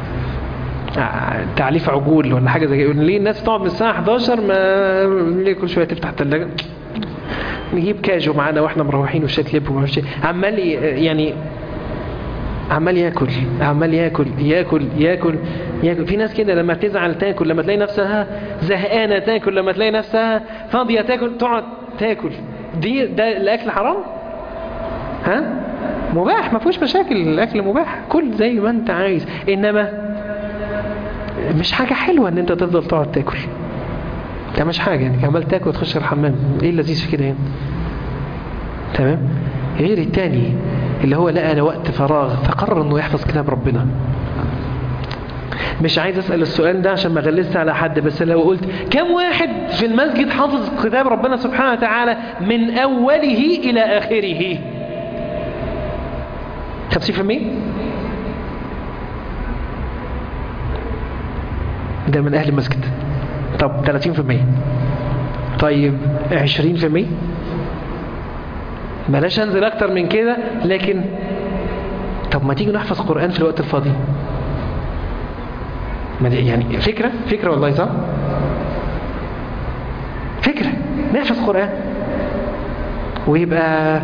تعليف عجول ولا حاجه زي كده ليه الناس تقعد من الساعه 11 ما ليه كل شويه تفتح الثلاجه نجيب كاجو معانا واحنا مروحين وشات لب وما عمال يعني عمال ياكل عمال ياكل ياكل ياكل ياكل في ناس كده لما تزعل تاكل لما تلاقي نفسها زهقانه تاكل لما تلاقي نفسها فاضيه تاكل تقعد تاكل دي ده الاكل حرام ها مباح ما فيهوش مشاكل الاكل مباح كل زي ما انت عايز انما مش حاجه حلوه ان انت تفضل تقعد تاكل ده مش حاجه يعني عمال تاكل وتخش الحمام ايه اللذيذ في كده يعني تمام غير التاني اللي هو لقى له وقت فراغ فقرر انه يحفظ كتاب ربنا مش عايز اسال السؤال ده عشان ما غلست على حد بس لو قلت كم واحد في المسجد حافظ كتاب ربنا سبحانه وتعالى من اوله الى اخره 50% ده من اهل المسجد طب 30% طيب 20% بلاش انزل اكتر من كده لكن طب ما تيجي نحفظ قرآن في الوقت الفاضي ما دي يعني فكرة فكرة والله صح فكرة نحفظ قرآن ويبقى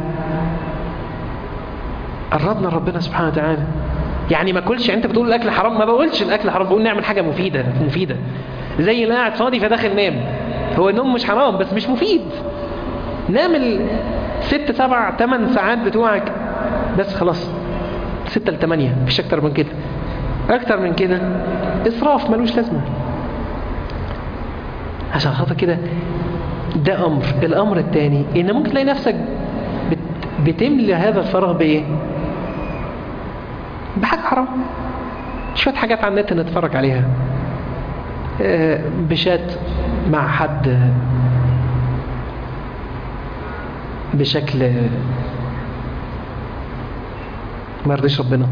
قربنا ربنا سبحانه وتعالى يعني ما كلش انت بتقول الاكل حرام ما بقولش الاكل حرام بقول نعمل حاجة مفيدة مفيدة زي اللي قاعد فاضي فداخل نام هو النوم مش حرام بس مش مفيد نام ست سبع تمن ساعات بتوعك بس خلاص ستة لتمانية مفيش اكتر من كده اكتر من كده اسراف ملوش لازمة عشان خاطر كده ده امر الامر الثاني ان ممكن تلاقي نفسك بت... بتملي هذا الفراغ بايه بحاجة حرام شوية حاجات على النت نتفرج عليها آه بشات مع حد بشكل ما يرضيش ربنا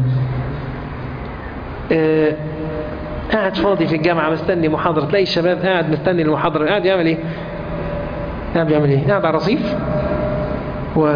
آه قاعد فاضي في الجامعة مستني محاضرة تلاقي الشباب قاعد مستني المحاضرة قاعد يعمل ايه قاعد بيعمل ايه قاعد على الرصيف و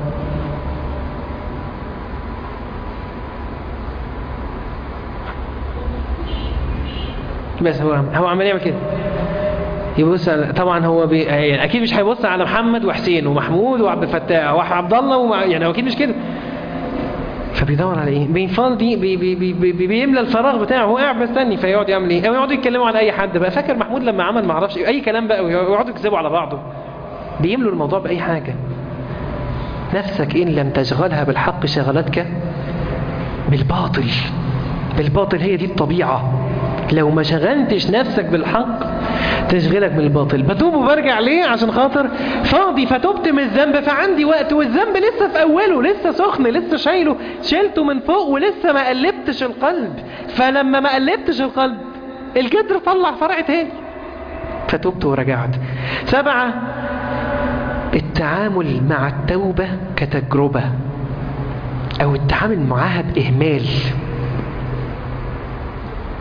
بس هو هو عمال يعمل كده يبص طبعا هو بي... يعني اكيد مش هيبص على محمد وحسين ومحمود وعبد الفتاح وعبد الله ومع... يعني هو اكيد مش كده فبيدور على ايه بيفضي بي بي بي بي بيملى الفراغ بتاعه هو قاعد مستني فيقعد يعمل ايه او يقعدوا يتكلموا على اي حد بقى فاكر محمود لما عمل ما اعرفش اي كلام بقى ويقعدوا يكذبوا على بعضه بيملوا الموضوع باي حاجه نفسك ان لم تشغلها بالحق شغلتك بالباطل بالباطل هي دي الطبيعه لو ما شغلتش نفسك بالحق تشغلك من الباطل بتوب وبرجع ليه عشان خاطر فاضي فتوبت من الذنب فعندي وقت والذنب لسه في اوله لسه سخن لسه شايله شيلته من فوق ولسه ما قلبتش القلب فلما ما قلبتش القلب الجدر طلع فرع تاني فتوبت ورجعت سبعة التعامل مع التوبة كتجربة او التعامل معها بإهمال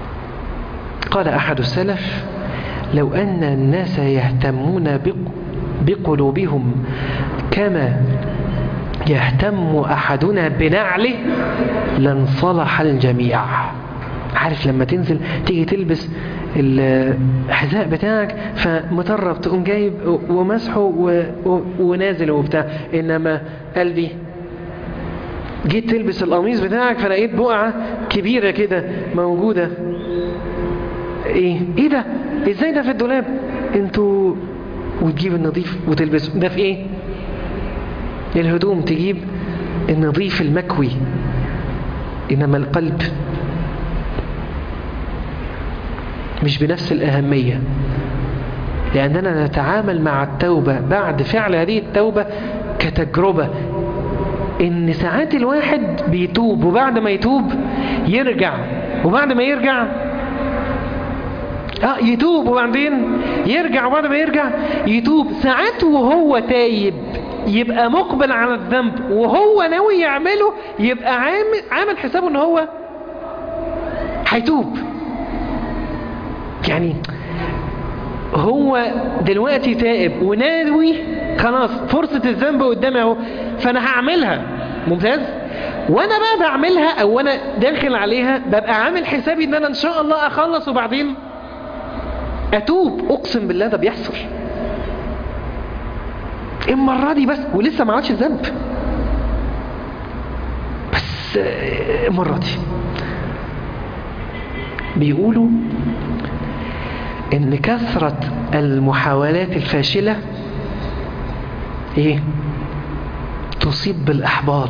قال أحد السلف لو أن الناس يهتمون بقلوبهم كما يهتم أحدنا بنعله لانصلح الجميع عارف لما تنزل تيجي تلبس الحذاء بتاعك فمطرب تقوم جايب ومسحه و... و... ونازل وبتاع إنما قلبي جيت تلبس القميص بتاعك فلقيت بقعة كبيرة كده موجودة ايه ايه ده ازاي ده في الدولاب انتوا وتجيب النظيف وتلبسه ده في ايه الهدوم تجيب النظيف المكوي انما القلب مش بنفس الأهمية لأننا نتعامل مع التوبة بعد فعل هذه التوبة كتجربة إن ساعات الواحد بيتوب وبعد ما يتوب يرجع وبعد ما يرجع آه يتوب وبعدين يرجع وبعد ما يرجع يتوب ساعات وهو تايب يبقى مقبل على الذنب وهو ناوي يعمله يبقى عامل, عامل حسابه ان هو هيتوب يعني هو دلوقتي تائب وناوي خلاص فرصة الذنب قدامي اهو فانا هعملها ممتاز وانا بقى بعملها او انا داخل عليها ببقى عامل حسابي ان انا ان شاء الله اخلص وبعدين اتوب اقسم بالله ده بيحصل المرة دي بس ولسه ما عملش الذنب بس المرة دي بيقولوا ان كثرة المحاولات الفاشلة ايه تصيب بالاحباط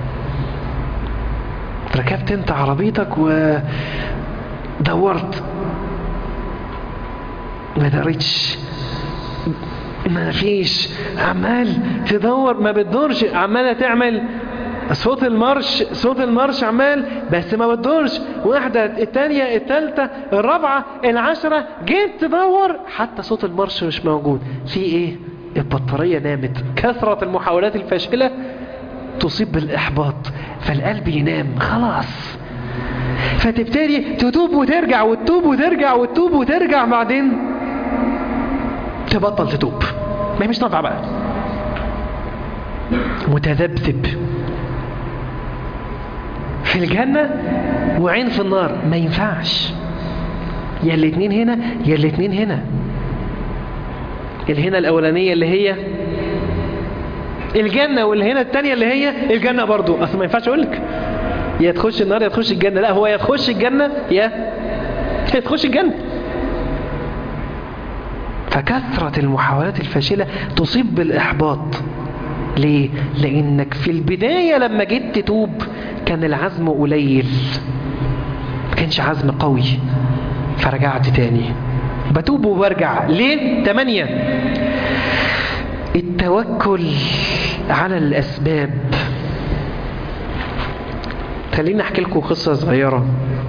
ركبت انت عربيتك ودورت ما دريتش ما فيش عمال تدور ما بتدورش عمالة تعمل صوت المارش صوت المارش عمال بس ما بتدورش واحدة التانية التالتة الرابعة العشرة جيت تدور حتى صوت المارش مش موجود في ايه البطارية نامت كثرة المحاولات الفاشلة تصيب بالإحباط فالقلب ينام خلاص فتبتدي تتوب وترجع وتتوب وترجع وتتوب وترجع بعدين تبطل تتوب ما هي مش نافعة بقى متذبذب في الجنة وعين في النار ما ينفعش يا الاتنين هنا يا الاتنين هنا الهنا الأولانية اللي هي الجنة والهنا التانية اللي هي الجنة برضو أصلا ما ينفعش أقولك يا تخش النار يا تخش الجنة لا هو يا تخش الجنة يا يا تخش الجنة فكثرة المحاولات الفاشلة تصيب بالإحباط ليه؟ لأنك في البداية لما جيت تتوب كان العزم قليل ما كانش عزم قوي فرجعت تاني بتوب وبرجع ليه؟ تمانية التوكل على الأسباب خليني أحكي لكم قصة صغيرة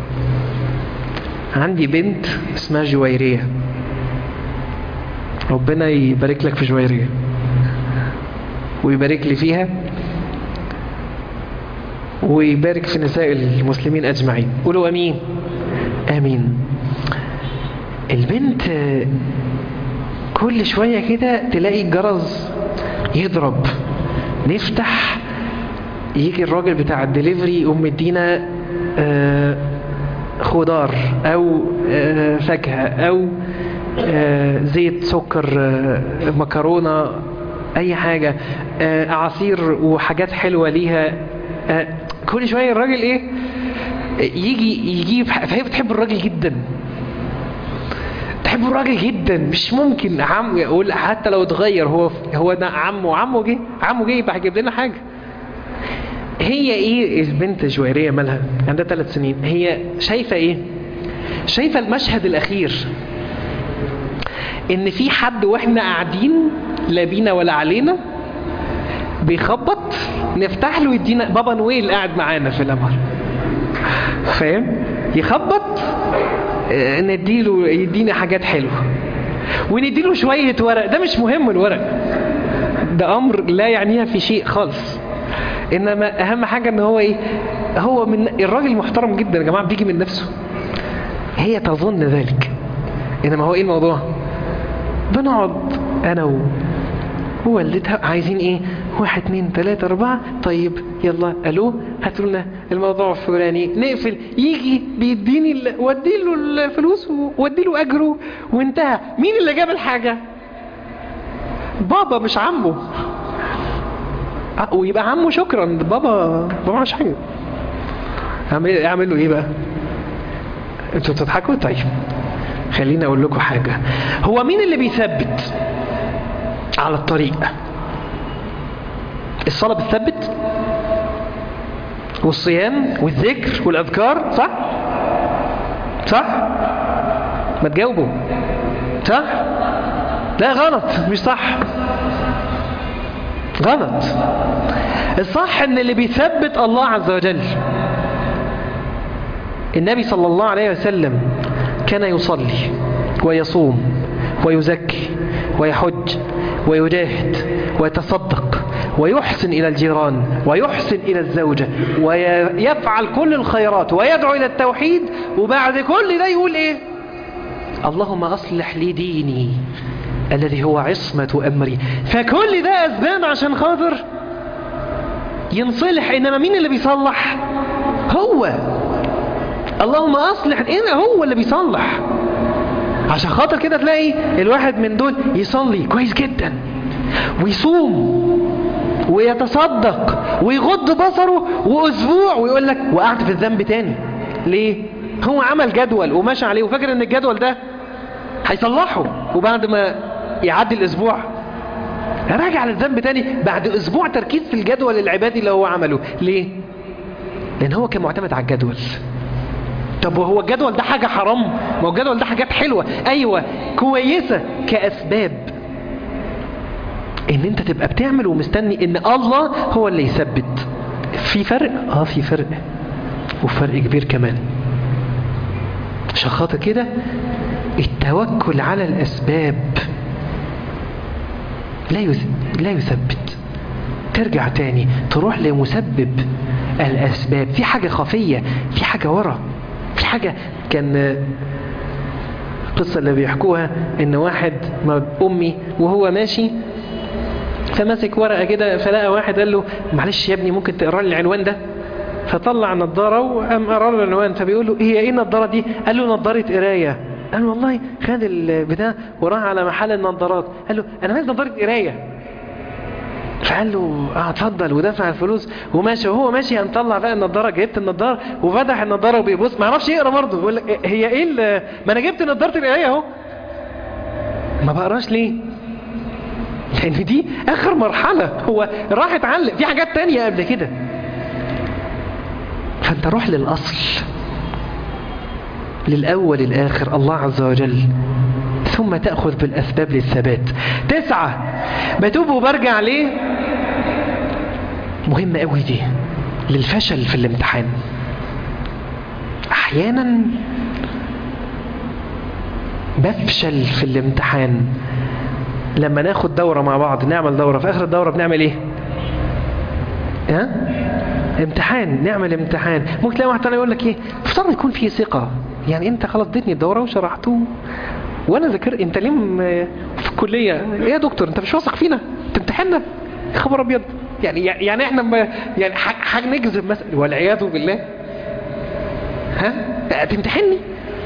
عندي بنت اسمها جويرية ربنا يبارك لك في جويرية ويبارك لي فيها ويبارك في نساء المسلمين أجمعين قولوا أمين آمين البنت كل شوية كده تلاقي الجرس يضرب نفتح يجي الراجل بتاع الدليفري يقوم مدينا آه خضار أو آه فاكهة أو آه زيت سكر مكرونة أي حاجة أعاصير وحاجات حلوة ليها كل شوية الراجل إيه يجي يجيب فهي بتحب الراجل جدا تحب الراجل جدا مش ممكن عم يقول حتى لو اتغير هو هو ده عمه عمه جه عمه جه يبقى هيجيب لنا حاجه هي ايه البنت جويريه مالها عندها ثلاث سنين هي شايفه ايه شايفه المشهد الاخير ان في حد واحنا قاعدين لا بينا ولا علينا بيخبط نفتح له يدينا بابا نويل قاعد معانا في الامر فاهم يخبط نديله يدينا حاجات حلوه ونديله شويه ورق ده مش مهم الورق ده امر لا يعنيها في شيء خالص انما اهم حاجه ان هو ايه هو من الراجل محترم جدا يا جماعه بيجي من نفسه هي تظن ذلك انما هو ايه الموضوع بنقعد انا ووالدها عايزين ايه واحد اتنين تلاتة اربعة طيب يلا الو هاتوا لنا الموضوع الفلاني نقفل يجي بيديني ال... وديله الفلوس ووديله اجره وانتهى مين اللي جاب الحاجة بابا مش عمه ويبقى عمه شكرا بابا بابا مش حاجة اعمل اعمل له ايه بقى انتوا بتضحكوا طيب خليني اقول لكم حاجة هو مين اللي بيثبت على الطريق الصلاة بتثبت والصيام والذكر والأذكار صح صح ما تجاوبوا صح لا غلط مش صح غلط الصح ان اللي بيثبت الله عز وجل النبي صلى الله عليه وسلم كان يصلي ويصوم ويزكي ويحج ويجاهد ويتصدق ويحسن إلى الجيران ويحسن إلى الزوجة ويفعل كل الخيرات ويدعو إلى التوحيد وبعد كل ده يقول إيه اللهم أصلح لي ديني الذي هو عصمة أمري فكل ده أسباب عشان خاطر ينصلح إنما مين اللي بيصلح هو اللهم أصلح إيه هو اللي بيصلح عشان خاطر كده تلاقي الواحد من دول يصلي كويس جدا ويصوم ويتصدق ويغض بصره واسبوع ويقول لك وقعت في الذنب تاني ليه هو عمل جدول وماشي عليه وفاكر ان الجدول ده هيصلحه وبعد ما يعدي الاسبوع راجع للذنب تاني بعد اسبوع تركيز في الجدول العبادي اللي هو عمله ليه لان هو كان معتمد على الجدول طب وهو الجدول ده حاجة حرام ما هو الجدول ده حاجات حلوة ايوه كويسة كاسباب ان انت تبقى بتعمل ومستني ان الله هو اللي يثبت في فرق اه في فرق وفرق كبير كمان عشان خاطر كده التوكل على الاسباب لا لا يثبت ترجع تاني تروح لمسبب الاسباب في حاجة خفية في حاجة ورا في حاجة كان القصة اللي بيحكوها ان واحد امي وهو ماشي فمسك ورقة كده فلقى واحد قال له معلش يا ابني ممكن تقرا لي العنوان ده فطلع نظارة وقام قرا له العنوان فبيقول له هي ايه النظارة دي قال له نظارة قراية قال له والله خد البتاع وراح على محل النظارات قال له انا عايز نظارة قراية فقال له اه اتفضل ودفع الفلوس وماشي وهو ماشي هنطلع بقى النضاره جبت النضاره وفتح النضاره وبيبص ما يعرفش يقرا برضه بيقول لك هي ايه ما انا جبت نضاره القرايه اهو ما بقراش ليه لان دي اخر مرحله هو راح اتعلم في حاجات تانية قبل كده فانت روح للاصل للاول الاخر الله عز وجل ثم تأخذ بالأسباب للثبات تسعة بتوب وبرجع ليه مهمة قوي دي للفشل في الامتحان احيانا بفشل في الامتحان لما ناخد دورة مع بعض نعمل دورة في اخر الدورة بنعمل ايه ها امتحان نعمل امتحان ممكن تلاقي واحد تاني يقول لك ايه افترض يكون في ثقة يعني انت خلاص اديتني الدورة وشرحته وانا ذاكر انت ليه في الكلية ايه يا دكتور انت مش واثق فينا تمتحنا خبر ابيض يعني يعني احنا ما يعني حاجه نكذب مثلا والعياذ بالله ها تمتحني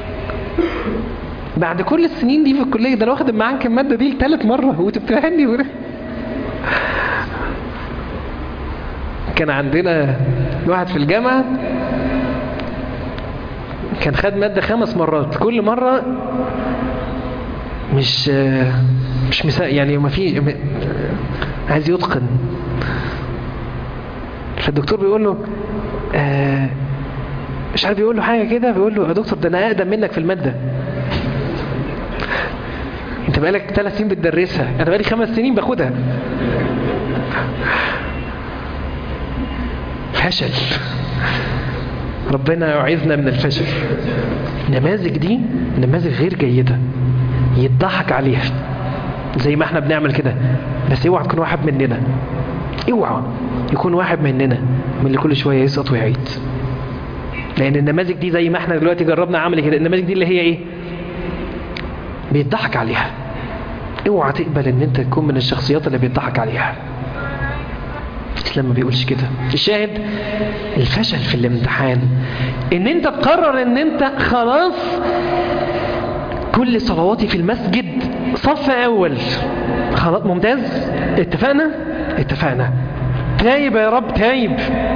بعد كل السنين دي في الكليه ده انا واخد معاك الماده دي ثالث مره وتمتحني ولا كان عندنا واحد في الجامعه كان خد ماده خمس مرات كل مره مش مش مسا يعني ما في عايز يتقن فالدكتور بيقول له آه مش عارف بيقول له حاجه كده بيقول له يا دكتور ده انا اقدم منك في الماده انت بقالك ثلاث سنين بتدرسها انا بقالي خمس سنين باخدها فشل ربنا يعيذنا من الفشل النماذج دي نماذج غير جيده يضحك عليها زي ما احنا بنعمل كده بس اوعى تكون واحد مننا اوعى يكون واحد مننا من اللي كل شويه يسقط ويعيد لان النماذج دي زي ما احنا دلوقتي جربنا عمل كده النماذج دي اللي هي ايه بيضحك عليها اوعى تقبل ان انت تكون من الشخصيات اللي بيضحك عليها الاسلام ما بيقولش كده الشاهد الفشل في الامتحان ان انت تقرر ان انت خلاص كل صلواتي في المسجد صف اول خلاص ممتاز اتفقنا اتفقنا تايب يا رب تايب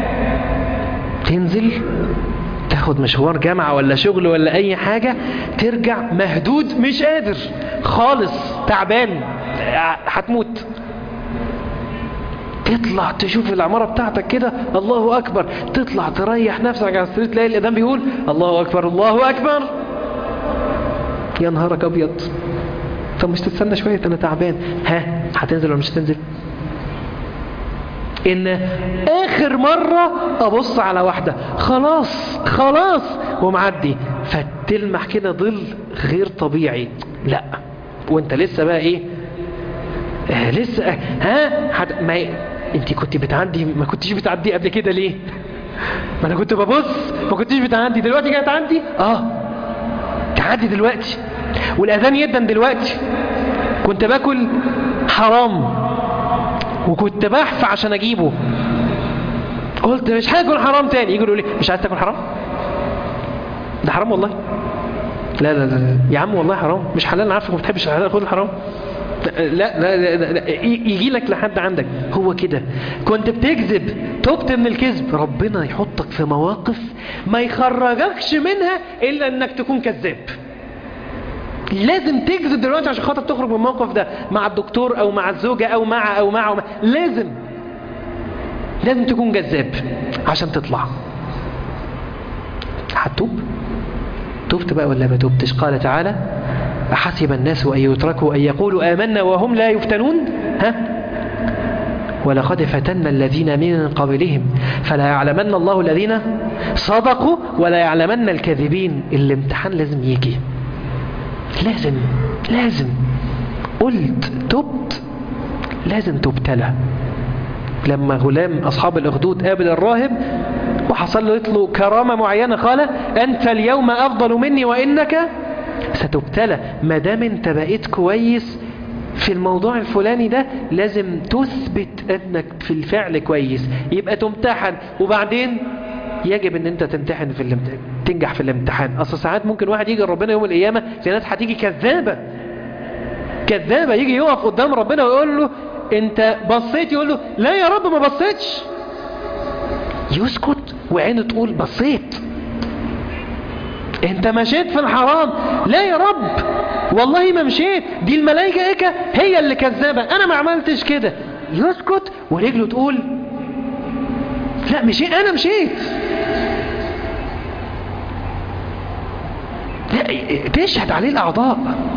تنزل تاخد مشوار جامعة ولا شغل ولا اي حاجة ترجع مهدود مش قادر خالص تعبان هتموت تطلع تشوف العمارة بتاعتك كده الله أكبر تطلع تريح نفسك على السرير تلاقي الأذان بيقول الله أكبر الله أكبر يا نهارك أبيض طب مش تستنى شوية أنا تعبان ها هتنزل ولا مش هتنزل إن آخر مرة أبص على واحدة خلاص خلاص ومعدي فتلمح كده ظل غير طبيعي لا وانت لسه بقى ايه آه لسه آه ها حد ما انت كنت بتعدي ما كنتيش بتعدي قبل كده ليه ما انا كنت ببص ما كنتيش بتعدي دلوقتي جاي تعدي اه تعدي دلوقتي والاذان يدن دلوقتي كنت باكل حرام وكنت بحف عشان اجيبه قلت مش هاكل حرام تاني يجي يقولوا لي مش عايز تاكل حرام ده حرام والله لا لا لا يا عم والله حرام مش حلال انا عارفك ما بتحبش الحلال خد الحرام لا لا, لا, لا, لا يجي لك لحد عندك هو كده كنت بتكذب تبت من الكذب ربنا يحطك في مواقف ما يخرجكش منها الا انك تكون كذاب لازم تكذب دلوقتي عشان خاطر تخرج من الموقف ده مع الدكتور او مع الزوجة او مع او مع, أو مع. لازم لازم تكون جذاب عشان تطلع هتوب تبت بقى ولا ما تبتش قال تعالى أحسب الناس أن يتركوا أن يقولوا آمنا وهم لا يفتنون ها ولقد فتنا الذين من قبلهم فلا يعلمن الله الذين صدقوا ولا يعلمن الكاذبين الامتحان لازم يجي لازم لازم قلت تبت لازم تبتلى لما غلام أصحاب الأخدود قابل الراهب وحصل له له كرامة معينة قال أنت اليوم أفضل مني وإنك ستبتلى ما دام انت بقيت كويس في الموضوع الفلاني ده لازم تثبت انك في الفعل كويس يبقى تمتحن وبعدين يجب ان انت تمتحن في الامتحان تنجح في الامتحان اصل ساعات ممكن واحد يجي ربنا يوم القيامه في ناس هتيجي كذابه كذابه يجي يقف قدام ربنا ويقول له انت بصيت يقول له لا يا رب ما بصيتش يسكت وعينه تقول بصيت انت مشيت في الحرام لا يا رب والله ما مشيت دي الملائكة هي اللي كذابة انا ما عملتش كده يسكت ورجله تقول لا مشيت انا مشيت لا تشهد عليه الاعضاء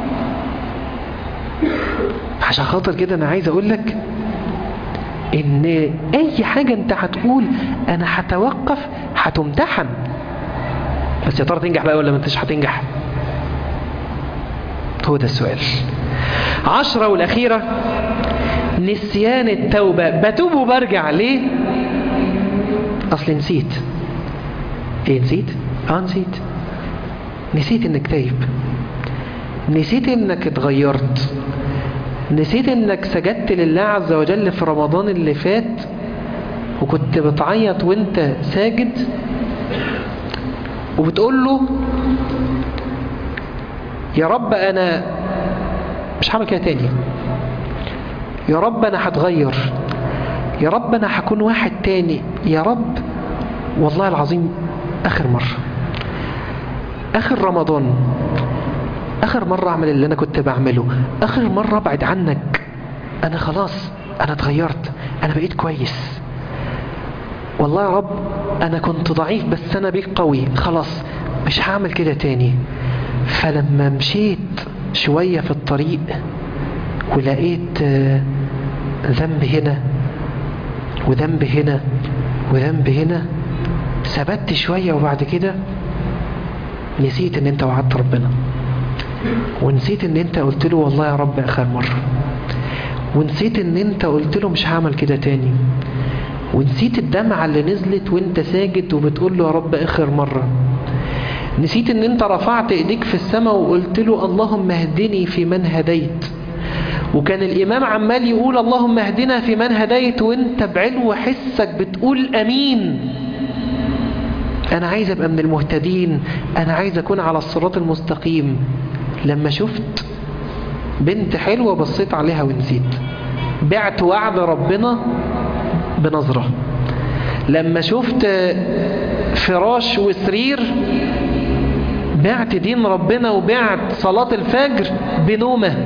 عشان خاطر كده انا عايز اقول لك ان اي حاجة انت هتقول انا هتوقف هتمتحن بس يا ترى تنجح بقى ولا ما انتش هتنجح هو ده السؤال عشرة والأخيرة نسيان التوبة بتوب وبرجع ليه أصل نسيت ايه نسيت اه نسيت نسيت انك تايب نسيت انك اتغيرت نسيت انك سجدت لله عز وجل في رمضان اللي فات وكنت بتعيط وانت ساجد وبتقول له يا رب انا مش هعمل كده تاني يا رب انا هتغير يا رب انا هكون واحد تاني يا رب والله العظيم اخر مرة اخر رمضان اخر مرة اعمل اللي انا كنت بعمله اخر مرة ابعد عنك انا خلاص انا اتغيرت انا بقيت كويس والله يا رب انا كنت ضعيف بس انا بيك قوي خلاص مش هعمل كده تاني فلما مشيت شوية في الطريق ولقيت ذنب هنا وذنب هنا وذنب هنا ثبت شوية وبعد كده نسيت ان انت وعدت ربنا ونسيت ان انت قلت له والله يا رب اخر مرة ونسيت ان انت قلت له مش هعمل كده تاني ونسيت الدمعة اللي نزلت وانت ساجد وبتقول له يا رب اخر مرة نسيت ان انت رفعت ايديك في السماء وقلت له اللهم اهدني في من هديت وكان الإمام عمال يقول اللهم اهدنا في من هديت وانت بعلو حسك بتقول أمين أنا عايز أبقى من المهتدين أنا عايز أكون على الصراط المستقيم لما شفت بنت حلوة بصيت عليها ونسيت بعت وعد ربنا بنظرة لما شفت فراش وسرير بعت دين ربنا وبعت صلاة الفجر بنومة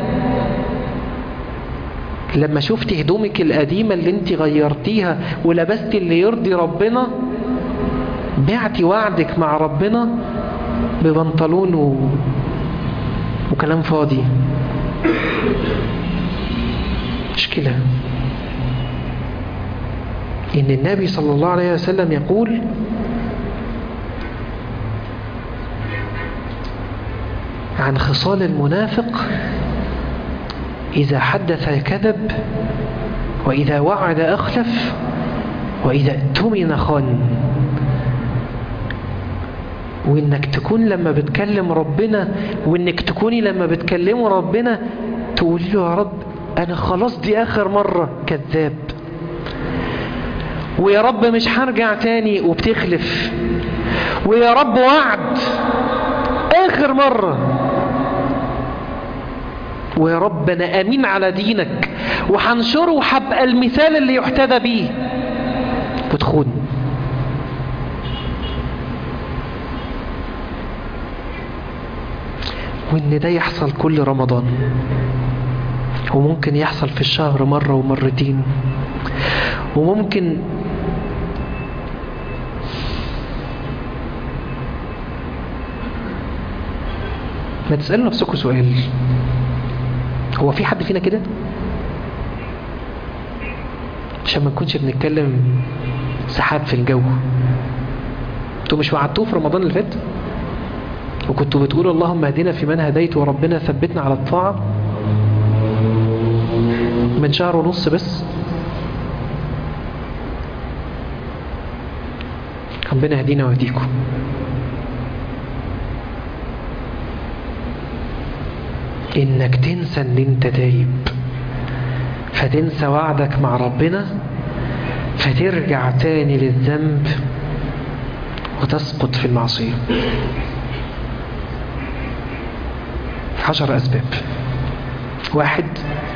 لما شفت هدومك القديمة اللي انت غيرتيها ولبست اللي يرضي ربنا بعتي وعدك مع ربنا ببنطلون و... وكلام فاضي مشكلة إن النبي صلى الله عليه وسلم يقول عن خصال المنافق إذا حدث كذب وإذا وعد أخلف وإذا اؤتمن خان وإنك تكون لما بتكلم ربنا وإنك تكوني لما بتكلموا ربنا تقولي له يا رب أنا خلاص دي آخر مرة كذاب ويا رب مش هرجع تاني وبتخلف ويا رب وعد آخر مرة ويا رب أنا أمين على دينك وحنشره وحبقى المثال اللي يحتذى بيه وتخون وإن ده يحصل كل رمضان وممكن يحصل في الشهر مرة ومرتين وممكن ما تسألوا نفسكم سؤال هو في حد فينا كده عشان ما نكونش بنتكلم سحاب في الجو انتوا مش وعدتوه في رمضان اللي فات وكنتوا بتقولوا اللهم اهدنا في من هديت وربنا ثبتنا على الطاعة من شهر ونص بس ربنا يهدينا ويهديكم انك تنسى ان انت تايب فتنسى وعدك مع ربنا فترجع تاني للذنب وتسقط في المعصية عشر أسباب واحد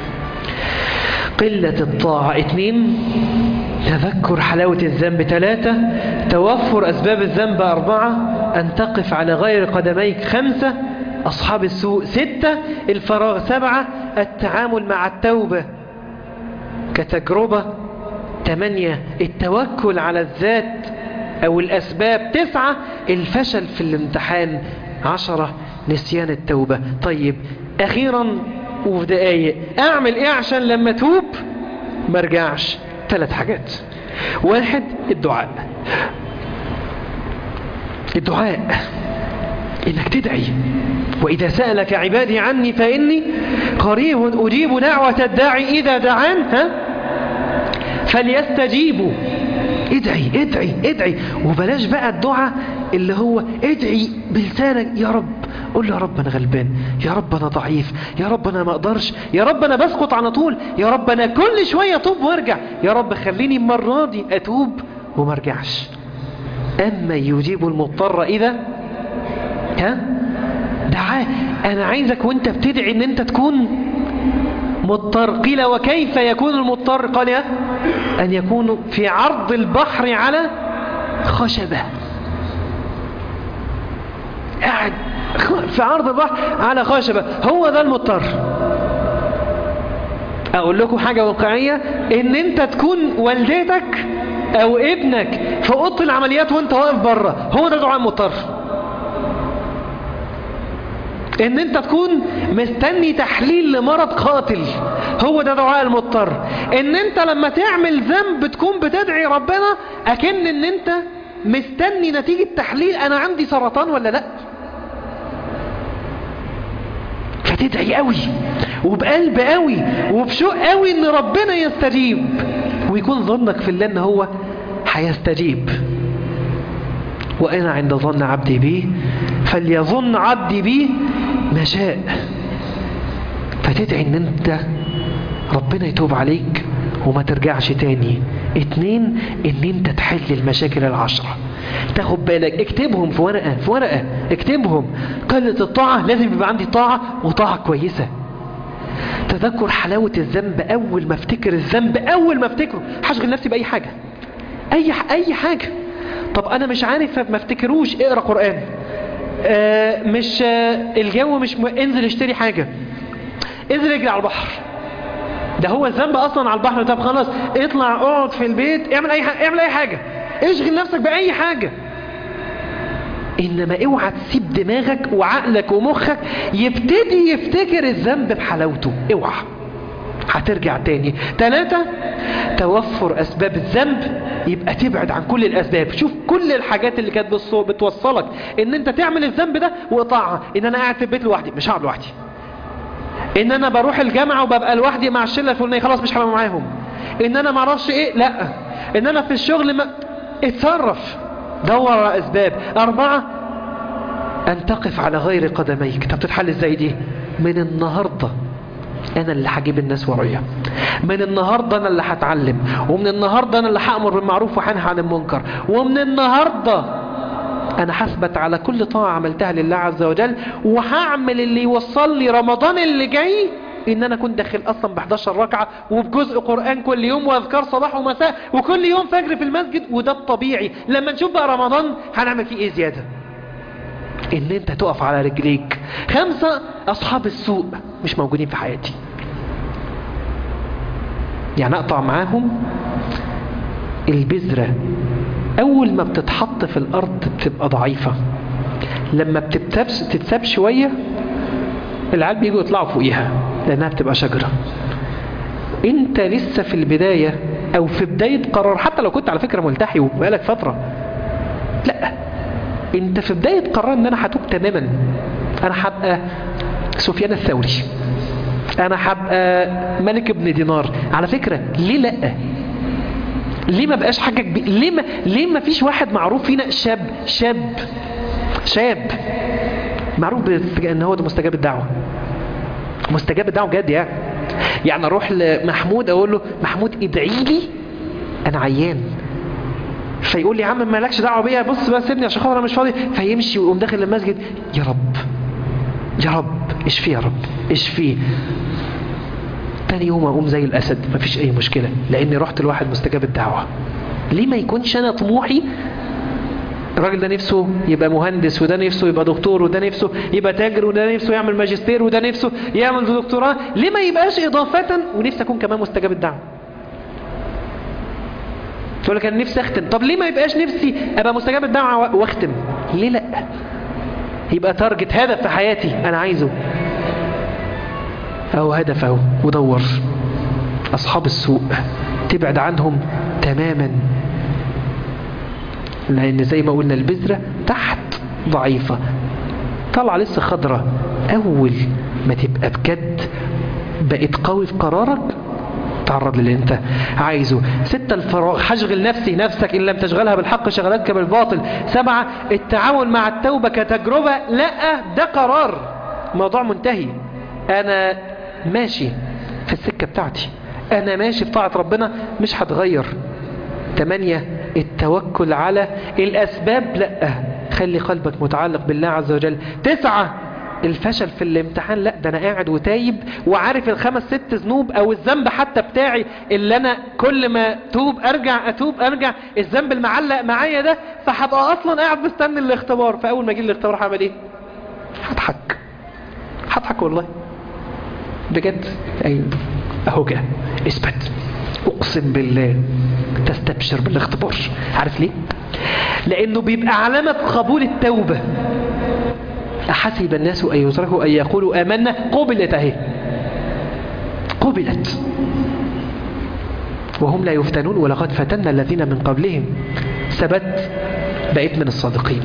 قلة الطاعة اثنين تذكر حلاوة الذنب ثلاثة توفر أسباب الذنب أربعة أن تقف على غير قدميك خمسة أصحاب السوء ستة الفراغ سبعة التعامل مع التوبة كتجربة ثمانية التوكل على الذات أو الأسباب تسعة الفشل في الامتحان عشرة نسيان التوبة طيب أخيرا وفي دقايق أعمل إيه عشان لما توب مرجعش ثلاث حاجات واحد الدعاء الدعاء إنك تدعي وإذا سألك عبادي عني فإني قريب أجيب دعوة الداعي إذا دعان ها فليستجيبوا ادعي ادعي ادعي وبلاش بقى الدعاء اللي هو ادعي بلسانك يا رب قول له يا رب انا غلبان يا رب انا ضعيف يا رب انا ما اقدرش يا رب انا بسقط على طول يا رب انا كل شويه اتوب وارجع يا رب خليني المره دي اتوب وما ارجعش اما يجيب المضطر اذا ها دعاه انا عايزك وانت بتدعي ان انت تكون مضطر قيل وكيف يكون المضطر قال يا أن يكون في عرض البحر على خشبة قاعد في عرض البحر على خشبة هو ده المضطر أقول لكم حاجة واقعية إن أنت تكون والدتك أو ابنك في أوضة العمليات وأنت واقف بره هو ده دعاء مضطر ان انت تكون مستني تحليل لمرض قاتل هو ده دعاء المضطر ان انت لما تعمل ذنب تكون بتدعي ربنا اكن ان انت مستني نتيجة تحليل انا عندي سرطان ولا لا فتدعي قوي وبقلب قوي وبشوق قوي ان ربنا يستجيب ويكون ظنك في الله ان هو هيستجيب وانا عند ظن عبدي بي فليظن عبدي بي ما شاء فتدعي ان انت ربنا يتوب عليك وما ترجعش تاني اتنين ان انت تحل المشاكل العشرة تاخد بالك اكتبهم في ورقة في ورقة اكتبهم قلة الطاعة لازم يبقى عندي طاعة وطاعة كويسة تذكر حلاوة الذنب اول ما افتكر الذنب اول ما افتكره هشغل نفسي باي حاجة اي اي حاجة طب انا مش عارف ما افتكروش اقرا قرآن آه مش آه الجو مش م... انزل اشتري حاجة انزل اجري على البحر ده هو الذنب اصلا على البحر طب خلاص اطلع اقعد في البيت اعمل اي حاجة اعمل اي حاجة اشغل نفسك باي حاجة انما اوعى تسيب دماغك وعقلك ومخك يبتدي يفتكر الذنب بحلاوته اوعى هترجع تاني ثلاثة توفر اسباب الذنب يبقى تبعد عن كل الاسباب شوف كل الحاجات اللي كانت بتوصلك ان انت تعمل الذنب ده واقطعها ان انا قاعد في البيت لوحدي مش هقعد لوحدي ان انا بروح الجامعة وببقى لوحدي مع الشلة الفلانية خلاص مش هبقى معاهم ان انا ما اعرفش ايه لا ان انا في الشغل ما اتصرف دور على اسباب اربعة ان تقف على غير قدميك طب تتحل ازاي دي من النهاردة انا اللي هجيب الناس ورايا من النهاردة انا اللي هتعلم ومن النهاردة انا اللي هأمر بالمعروف وهنهى عن المنكر ومن النهاردة انا حسبت على كل طاعة عملتها لله عز وجل وهعمل اللي يوصل لي رمضان اللي جاي ان انا كنت داخل اصلا ب 11 ركعة وبجزء قرآن كل يوم واذكار صباح ومساء وكل يوم فجر في المسجد وده الطبيعي لما نشوف بقى رمضان هنعمل فيه ايه زيادة ان انت تقف على رجليك خمسة اصحاب السوء مش موجودين في حياتي يعني اقطع معاهم البذرة اول ما بتتحط في الارض بتبقى ضعيفة لما بتتسبش تتساب شوية العيال بيجوا يطلعوا فوقيها لانها بتبقى شجرة انت لسه في البداية او في بداية قرار حتى لو كنت على فكرة ملتحي وبقالك فترة لا انت في بداية قرار ان انا هتوب تماما انا هبقى سفيان الثوري انا هبقى ملك ابن دينار على فكرة ليه لا ليه ما بقاش حاجة كبيرة ليه ما, ليه ما فيش واحد معروف فينا شاب شاب شاب معروف ان هو ده مستجاب الدعوة مستجاب الدعوة بجد يعني يعني اروح لمحمود اقول له محمود ادعي لي انا عيان فيقول لي يا عم مالكش دعوه بيا بص بقى سيبني عشان خاطر انا مش فاضي فيمشي ويقوم داخل المسجد يا رب يا رب اشفيه يا رب اشفيه تاني يوم اقوم زي الاسد مفيش اي مشكله لاني رحت لواحد مستجاب الدعوه ليه ما يكونش انا طموحي الراجل ده نفسه يبقى مهندس وده نفسه يبقى دكتور وده نفسه يبقى تاجر وده نفسه يعمل ماجستير وده نفسه يعمل دكتوراه ليه ما يبقاش إضافة ونفسي أكون كمان مستجاب الدعوة تقول لك أنا نفسي أختم طب ليه ما يبقاش نفسي أبقى مستجاب الدعوة وأختم ليه لا يبقى تارجت هدف في حياتي أنا عايزه أو هدف أهو ودور أصحاب السوء تبعد عنهم تماما لأن زي ما قلنا البذرة تحت ضعيفة طلع لسه خضرة أول ما تبقى بجد بقيت قوي في قرارك تعرض للي انت عايزه ستة الفراغ هشغل نفسي نفسك إن لم تشغلها بالحق شغلتك بالباطل سبعة التعاون مع التوبة كتجربة لا ده قرار موضوع منتهي أنا ماشي في السكة بتاعتي أنا ماشي في طاعة ربنا مش هتغير تمانية التوكل على الأسباب لا خلي قلبك متعلق بالله عز وجل تسعة الفشل في الامتحان لا ده انا قاعد وتايب وعارف الخمس ست ذنوب او الذنب حتى بتاعي اللي انا كل ما توب ارجع اتوب ارجع الذنب المعلق معايا ده فهبقى اصلا قاعد مستني الاختبار فاول ما اجي الاختبار هعمل ايه هضحك هضحك والله بجد ايوه اهو كده اثبت اقسم بالله تستبشر بالاختبار عارف ليه لانه بيبقى علامة قبول التوبة احسب الناس ان يتركوا ان يقولوا امنا قبلت اهي قبلت وهم لا يفتنون ولقد فتنا الذين من قبلهم ثبت بقيت من الصادقين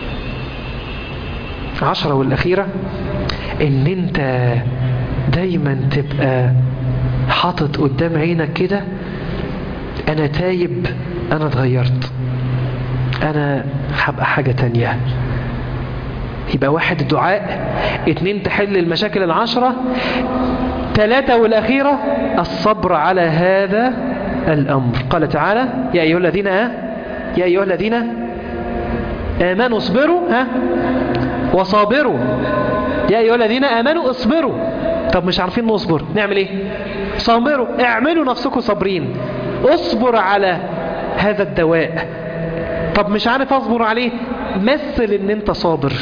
عشرة والأخيرة ان انت دايما تبقى حاطط قدام عينك كده انا تايب انا اتغيرت انا هبقى حاجة تانية يبقى واحد الدعاء اتنين تحل المشاكل العشرة ثلاثة والأخيرة الصبر على هذا الأمر قال تعالى يا أيها الذين آه يا أيها الذين آمنوا اصبروا ها وصابروا يا أيها الذين آمنوا اصبروا طب مش عارفين نصبر نعمل ايه صابروا اعملوا نفسكم صابرين اصبر على هذا الدواء طب مش عارف اصبر عليه مثل ان انت صابر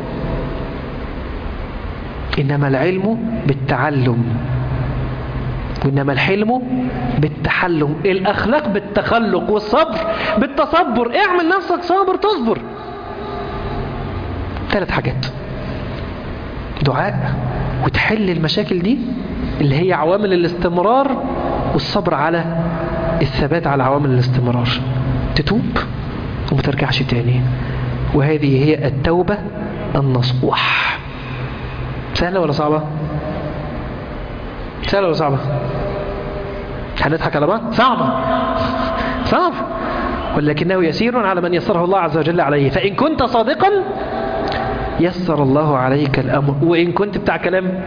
انما العلم بالتعلم وإنما الحلم بالتحلم الأخلاق بالتخلق والصبر بالتصبر اعمل نفسك صابر تصبر ثلاث حاجات دعاء وتحل المشاكل دي اللي هي عوامل الاستمرار والصبر على الثبات على عوامل الاستمرار تتوب وما ترجعش تاني وهذه هي التوبة النصوح سهلة ولا صعبة سهلة ولا صعبة هنضحك على بعض صعبة صعب ولكنه يسير على من يسره الله عز وجل عليه فإن كنت صادقا يسر الله عليك الأمر وإن كنت بتاع كلام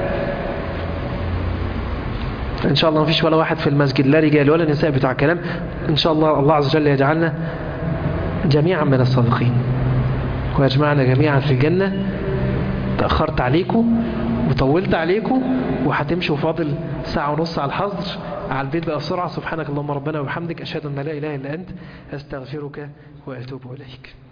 إن شاء الله ما فيش ولا واحد في المسجد لا رجال ولا نساء بتاع كلام إن شاء الله الله عز وجل يجعلنا جميعا من الصادقين ويجمعنا جميعا في الجنة تأخرت عليكم وطولت عليكم وهتمشوا فاضل ساعة ونص على الحظر على البيت بقى بسرعة سبحانك اللهم ربنا وبحمدك أشهد أن لا إله إلا أنت أستغفرك وأتوب إليك